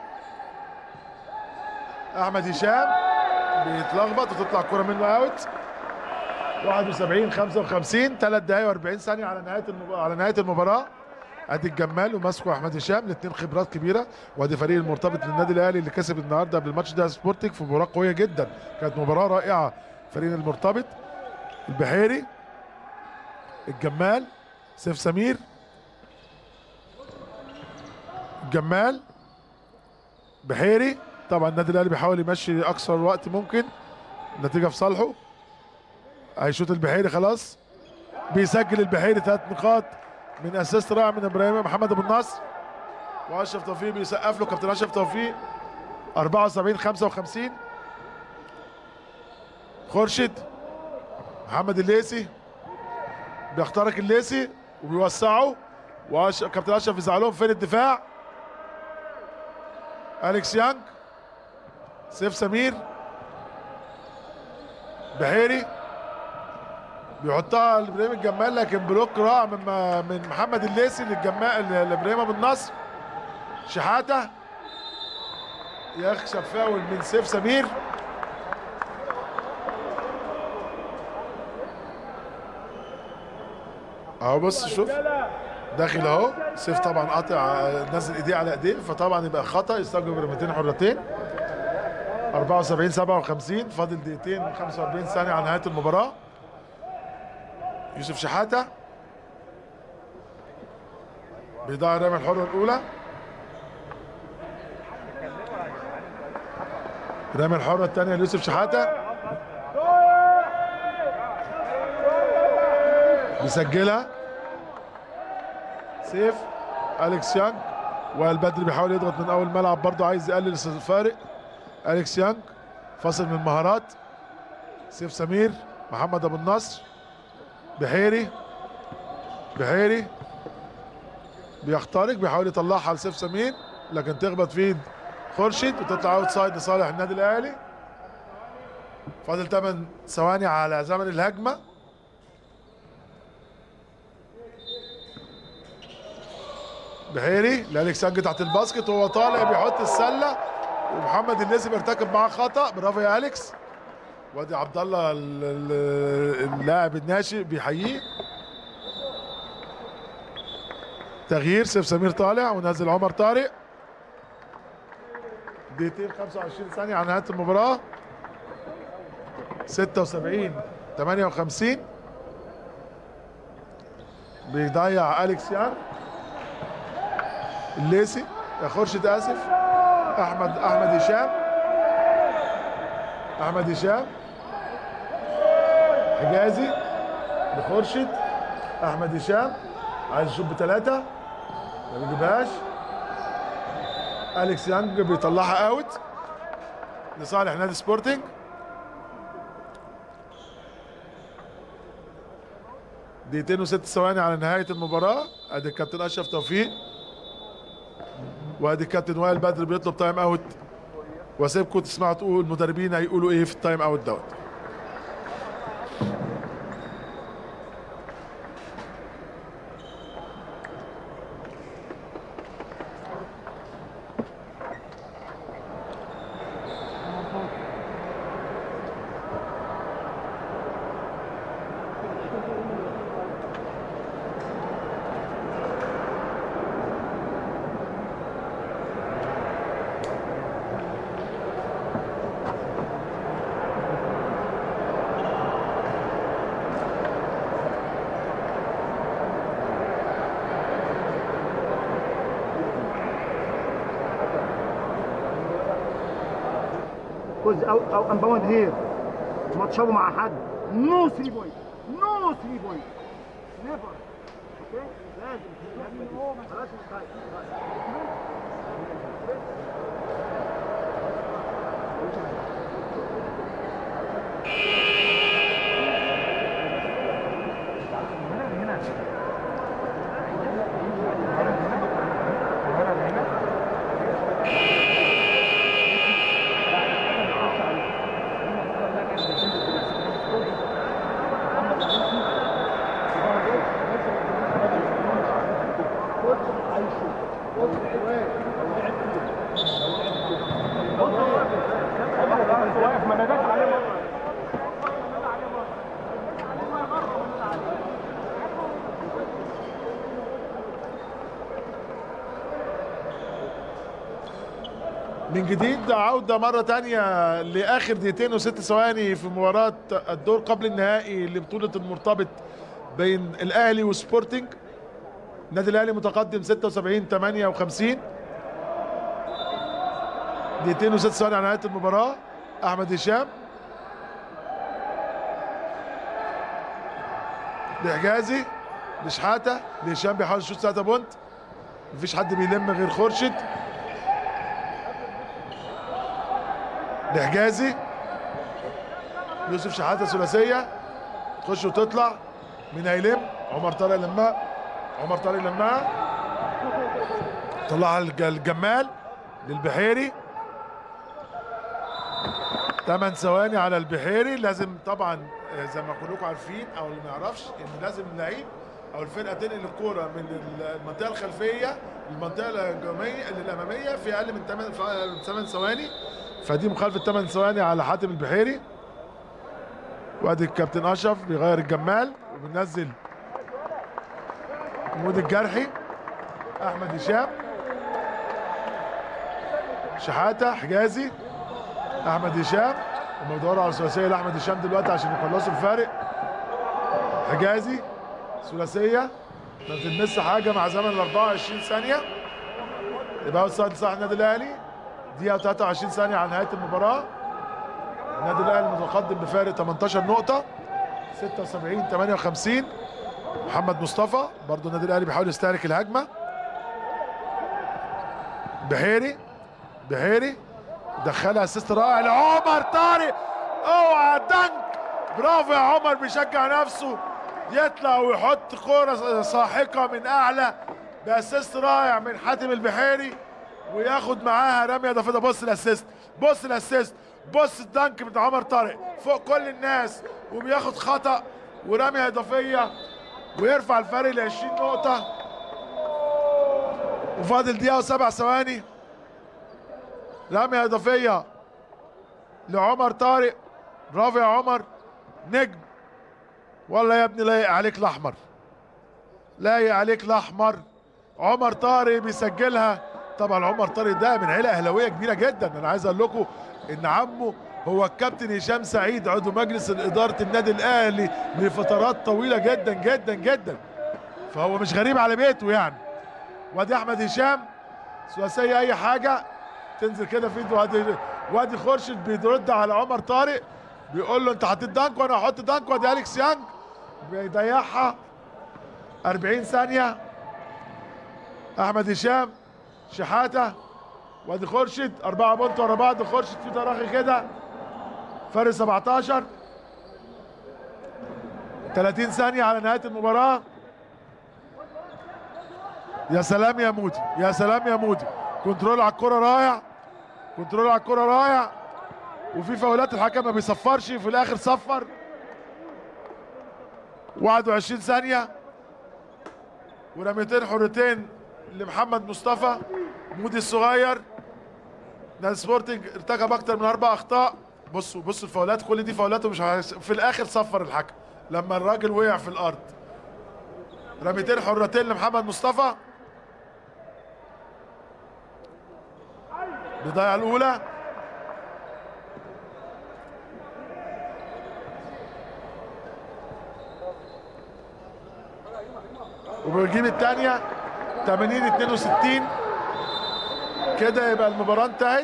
احمد هشام بيتلخبط وتطلع الكره منه اوت 71 55 3 دقايق و40 ثانيه على نهايه المباراه على نهايه المباراه ادي الجمال وماسكه احمد هشام الاثنين خبرات كبيره وادي فريق المرتبط للنادي الاهلي اللي كسب النهارده قبل الماتش ده سبورتنج في مباراه قويه جدا كانت مباراه رائعه فريق المرتبط البحيري الجمال سيف سمير الجمال بحيري طبعا النادي الاهلي بيحاول يمشي اكثر وقت ممكن النتيجه في صالحه هيشوط البحيري خلاص بيسجل البحيري ثلاث نقاط من اسيست رائع من ابراهيم محمد ابو النصر واشرف توفيق بيسقف له كابتن اشرف توفيق 74 55 خورشيد محمد الليسي بيخترق الليسي وبيوسعه وأش... كابتن اشرف يزعلهم فين الدفاع اليكس يانج سيف سمير بحيري بيحطها لابراهيم الجمال لكن بلوك رائع من من محمد الليسي للجمال لابراهيم ابو النصر شحاته يخشب فاول من سيف سمير اهو بص شوف داخل اهو سيف طبعا قاطع نزل ايديه على ايديه فطبعا يبقى خطا يستوجب رميتين حرتين 74 57 فاضل دقيقتين و 45 ثانيه على نهايه المباراه يوسف شحاته بيضيع الرميه الحره الاولى الرميه الحره الثانيه ليوسف شحاته بيسجلها سيف اليكس يانج والبدري بيحاول يضغط من اول ملعب برضه عايز يقلل الفارق اليكس يانج فاصل من المهارات سيف سمير محمد ابو النصر بحيري بحيري بيخترق بيحاول يطلعها لسيف سمير لكن تخبط في ايد خورشيد وتطلع اوت سايد لصالح النادي الاهلي فاضل 8 ثواني على زمن الهجمه بحيري لالكسانج تحت الباسكت وهو طالع بيحط السله ومحمد الليثي بيرتكب معاه خطا برافو يا اليكس وادي عبد الله ال- ال- اللاعب الناشئ بيحييه تغيير سيف سمير طالع ونازل عمر طارق دقيقتين 25 ثانية على نهاية المباراة 76 58 بيضيع أليكس يان الليسي يا خورشيد آسف أحمد أحمد هشام أحمد هشام حجازي لخورشيد أحمد هشام عايز يشوط بثلاثة ما بيجيبهاش أليكس يانج بيطلعها اوت لصالح نادي سبورتنج دقيقتين وست ثواني على نهاية المباراة ادي الكابتن اشرف توفيق وادي الكابتن وائل بدر بيطلب تايم اوت واسيبكم تسمعوا تقول المدربين هيقولوا ايه في التايم اوت دوت كوز او او امباوند هير ما تشابوا مع حد نو 3 بوينت نو 3 بوينت نيفر اوكي لازم خلاص واقف ما ناداش عليه مره من جديد عودة مرة تانية لآخر دقيقتين وست ثواني في مباراة الدور قبل النهائي لبطولة المرتبط بين الأهلي وسبورتنج النادي الأهلي متقدم 76 58 دقيقتين وست ثواني على نهاية المباراة أحمد هشام لحجازي لشحاتة لهشام بيحاول يشوط ساعتها بونت مفيش حد بيلم غير خورشيد لحجازي يوسف شحاته ثلاثيه تخش وتطلع مين هيلم عمر طارق لمها عمر طارق لمها طلعها الج- الجمال للبحيري 8 ثواني على البحيري لازم طبعا آه، زي ما كلكم عارفين او اللي ما يعرفش ان لازم اللعيب او الفرقه تنقل الكوره من المنطقه الخلفيه للمنطقه الهجوميه الاماميه في اقل من 8 8 ثواني فدي مخالفه 8 ثواني على حاتم البحيري وادي الكابتن اشرف بيغير الجمال وبينزل محمود الجرحي احمد هشام شحاته حجازي احمد هشام هم بيدوروا على ثلاثيه لاحمد هشام دلوقتي عشان يخلصوا الفارق حجازي ثلاثيه ما تلمس حاجه مع زمن ال 24 ثانيه يبقى هو صاحب صاحب النادي الاهلي دقيقه 23 ثانيه على نهايه المباراه النادي الاهلي متقدم بفارق 18 نقطه 76 58 محمد مصطفى برضه النادي الاهلي بيحاول يستهلك الهجمه بحيري بحيري دخلها اسيست رائع لعمر طارق اوعى دنك برافو يا عمر بيشجع نفسه يطلع ويحط كوره ساحقه من اعلى باسيست رائع من حاتم البحيري وياخد معاها رميه اضافيه بص الاسيست بص الاسيست بص الدنك بتاع عمر طارق فوق كل الناس وبياخد خطا ورميه اضافيه ويرفع الفرق ل 20 نقطه وفاضل دقيقه وسبع ثواني رميه اضافيه لعمر طارق برافو يا عمر نجم والله يا ابني لايق عليك الاحمر لايق عليك الاحمر عمر طارق بيسجلها طبعا عمر طارق ده من عيله اهلاويه كبيره جدا انا عايز اقول لكم ان عمه هو الكابتن هشام سعيد عضو مجلس اداره النادي الاهلي لفترات طويله جدا جدا جدا فهو مش غريب على بيته يعني وادي احمد هشام ثلاثيه اي حاجه تنزل كده في ايده وادي وادي خورشيد بيرد على عمر طارق بيقول له انت حطيت دانك وانا هحط دانك وادي اليكس يانج بيضيعها 40 ثانيه احمد هشام شحاته وادي خورشيد أربعة بونت ورا بعض خورشيد في تراخي كده فرق 17 30 ثانية على نهاية المباراة يا سلام يا مودي يا سلام يا مودي كنترول على الكرة رائع كنترول على الكرة رائع وفي فاولات الحكم ما بيصفرش في الاخر صفر 21 ثانية ورميتين حرتين لمحمد مصطفى مودي الصغير نادي سبورتنج ارتكب اكتر من اربع اخطاء بصوا بصوا الفاولات كل دي فاولات ومش عايز- في الاخر صفر الحكم لما الراجل وقع في الارض رميتين حرتين لمحمد مصطفى بيضيع الاولى وبيجيب الثانيه 80 62 كده يبقى المباراه انتهت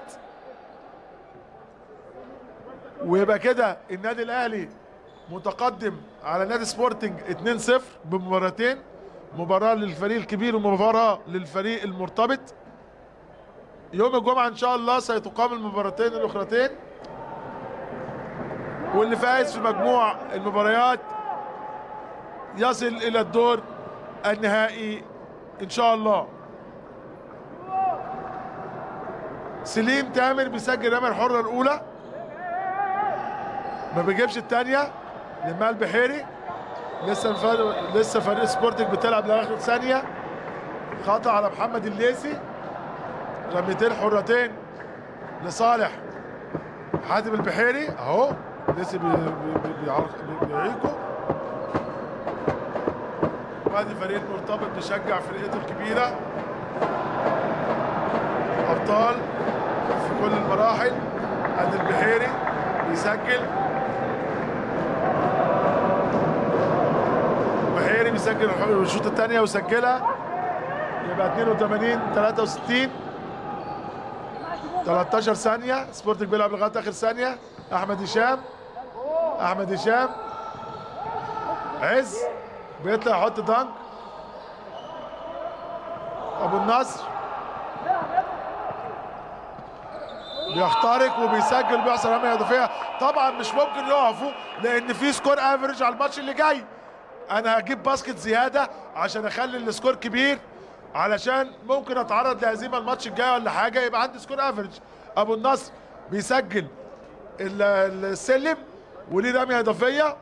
ويبقى كده النادي الاهلي متقدم على نادي سبورتنج 2-0 بمباراتين مباراه للفريق الكبير ومباراه للفريق المرتبط يوم الجمعه ان شاء الله سيتقام المباراتين الاخرتين واللي فايز في مجموع المباريات يصل الى الدور النهائي ان شاء الله سليم تامر بيسجل رمى الحره الاولى ما بيجيبش الثانيه لما البحيري لسه الفرق لسه فريق سبورتنج بتلعب لاخر ثانيه خطأ على محمد الليسي رميتين حرتين لصالح حاتم البحيري اهو الليسي بي- بي- بي- بيعرق- بي- بيعيقه وادي فريق مرتبط بيشجع فرقته الكبيره ابطال في كل المراحل ادي البحيري بيسجل بحيري بيسجل الشوط الثانيه ويسجلها يبقى 82 63 13 ثانيه سبورتنج بيلعب لغايه اخر ثانيه احمد هشام احمد هشام عز بيطلع يحط دانك ابو النصر بيخترق وبيسجل بيحصل رميه اضافيه طبعا مش ممكن يقفوا لان في سكور افريج على الماتش اللي جاي انا هجيب باسكت زياده عشان اخلي السكور كبير علشان ممكن اتعرض لهزيمه الماتش الجاي ولا حاجه يبقى عندي سكور افريج ابو النصر بيسجل ال- السلم وليه رميه اضافيه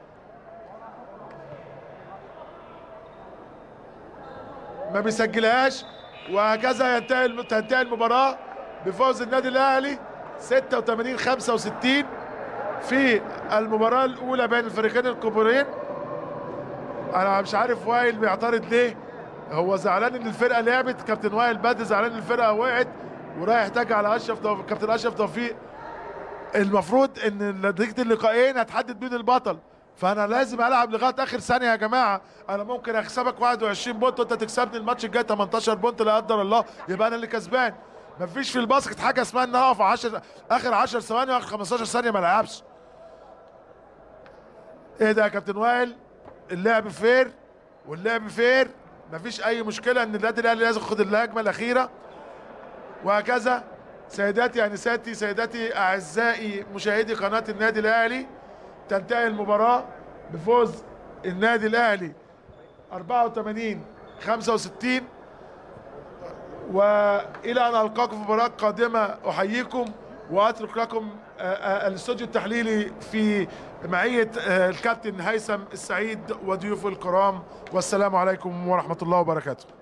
ما بيسجلهاش وهكذا ينتهي الم- تنتهي المباراه بفوز النادي الاهلي 86 65 في المباراه الاولى بين الفريقين الكبرين انا مش عارف وائل بيعترض ليه هو زعلان ان الفرقه لعبت كابتن وائل بدر زعلان ان الفرقه وقعت ورايح يحتاج على اشرف توفيق كابتن اشرف توفيق المفروض ان نتيجه اللقاءين هتحدد مين البطل فانا لازم العب لغايه اخر ثانيه يا جماعه انا ممكن اكسبك 21 بونت وانت تكسبني الماتش الجاي 18 بونت لا قدر الله يبقى انا اللي كسبان مفيش في الباسكت حاجه اسمها ان أنا اقف 10 اخر 10 ثواني واخر 15 ثانيه ما العبش ايه ده يا كابتن وائل اللعب فير واللعب فير مفيش اي مشكله ان النادي الاهلي لازم ياخد الهجمه الاخيره وهكذا سيداتي انساتي سيداتي اعزائي مشاهدي قناه النادي الاهلي تنتهي المباراه بفوز النادي الاهلي 84 65 والى ان القاكم في مباراه قادمه احييكم واترك لكم آه، آه، الاستوديو التحليلي في معيه آه، الكابتن هيثم السعيد وضيوفه الكرام والسلام عليكم ورحمه الله وبركاته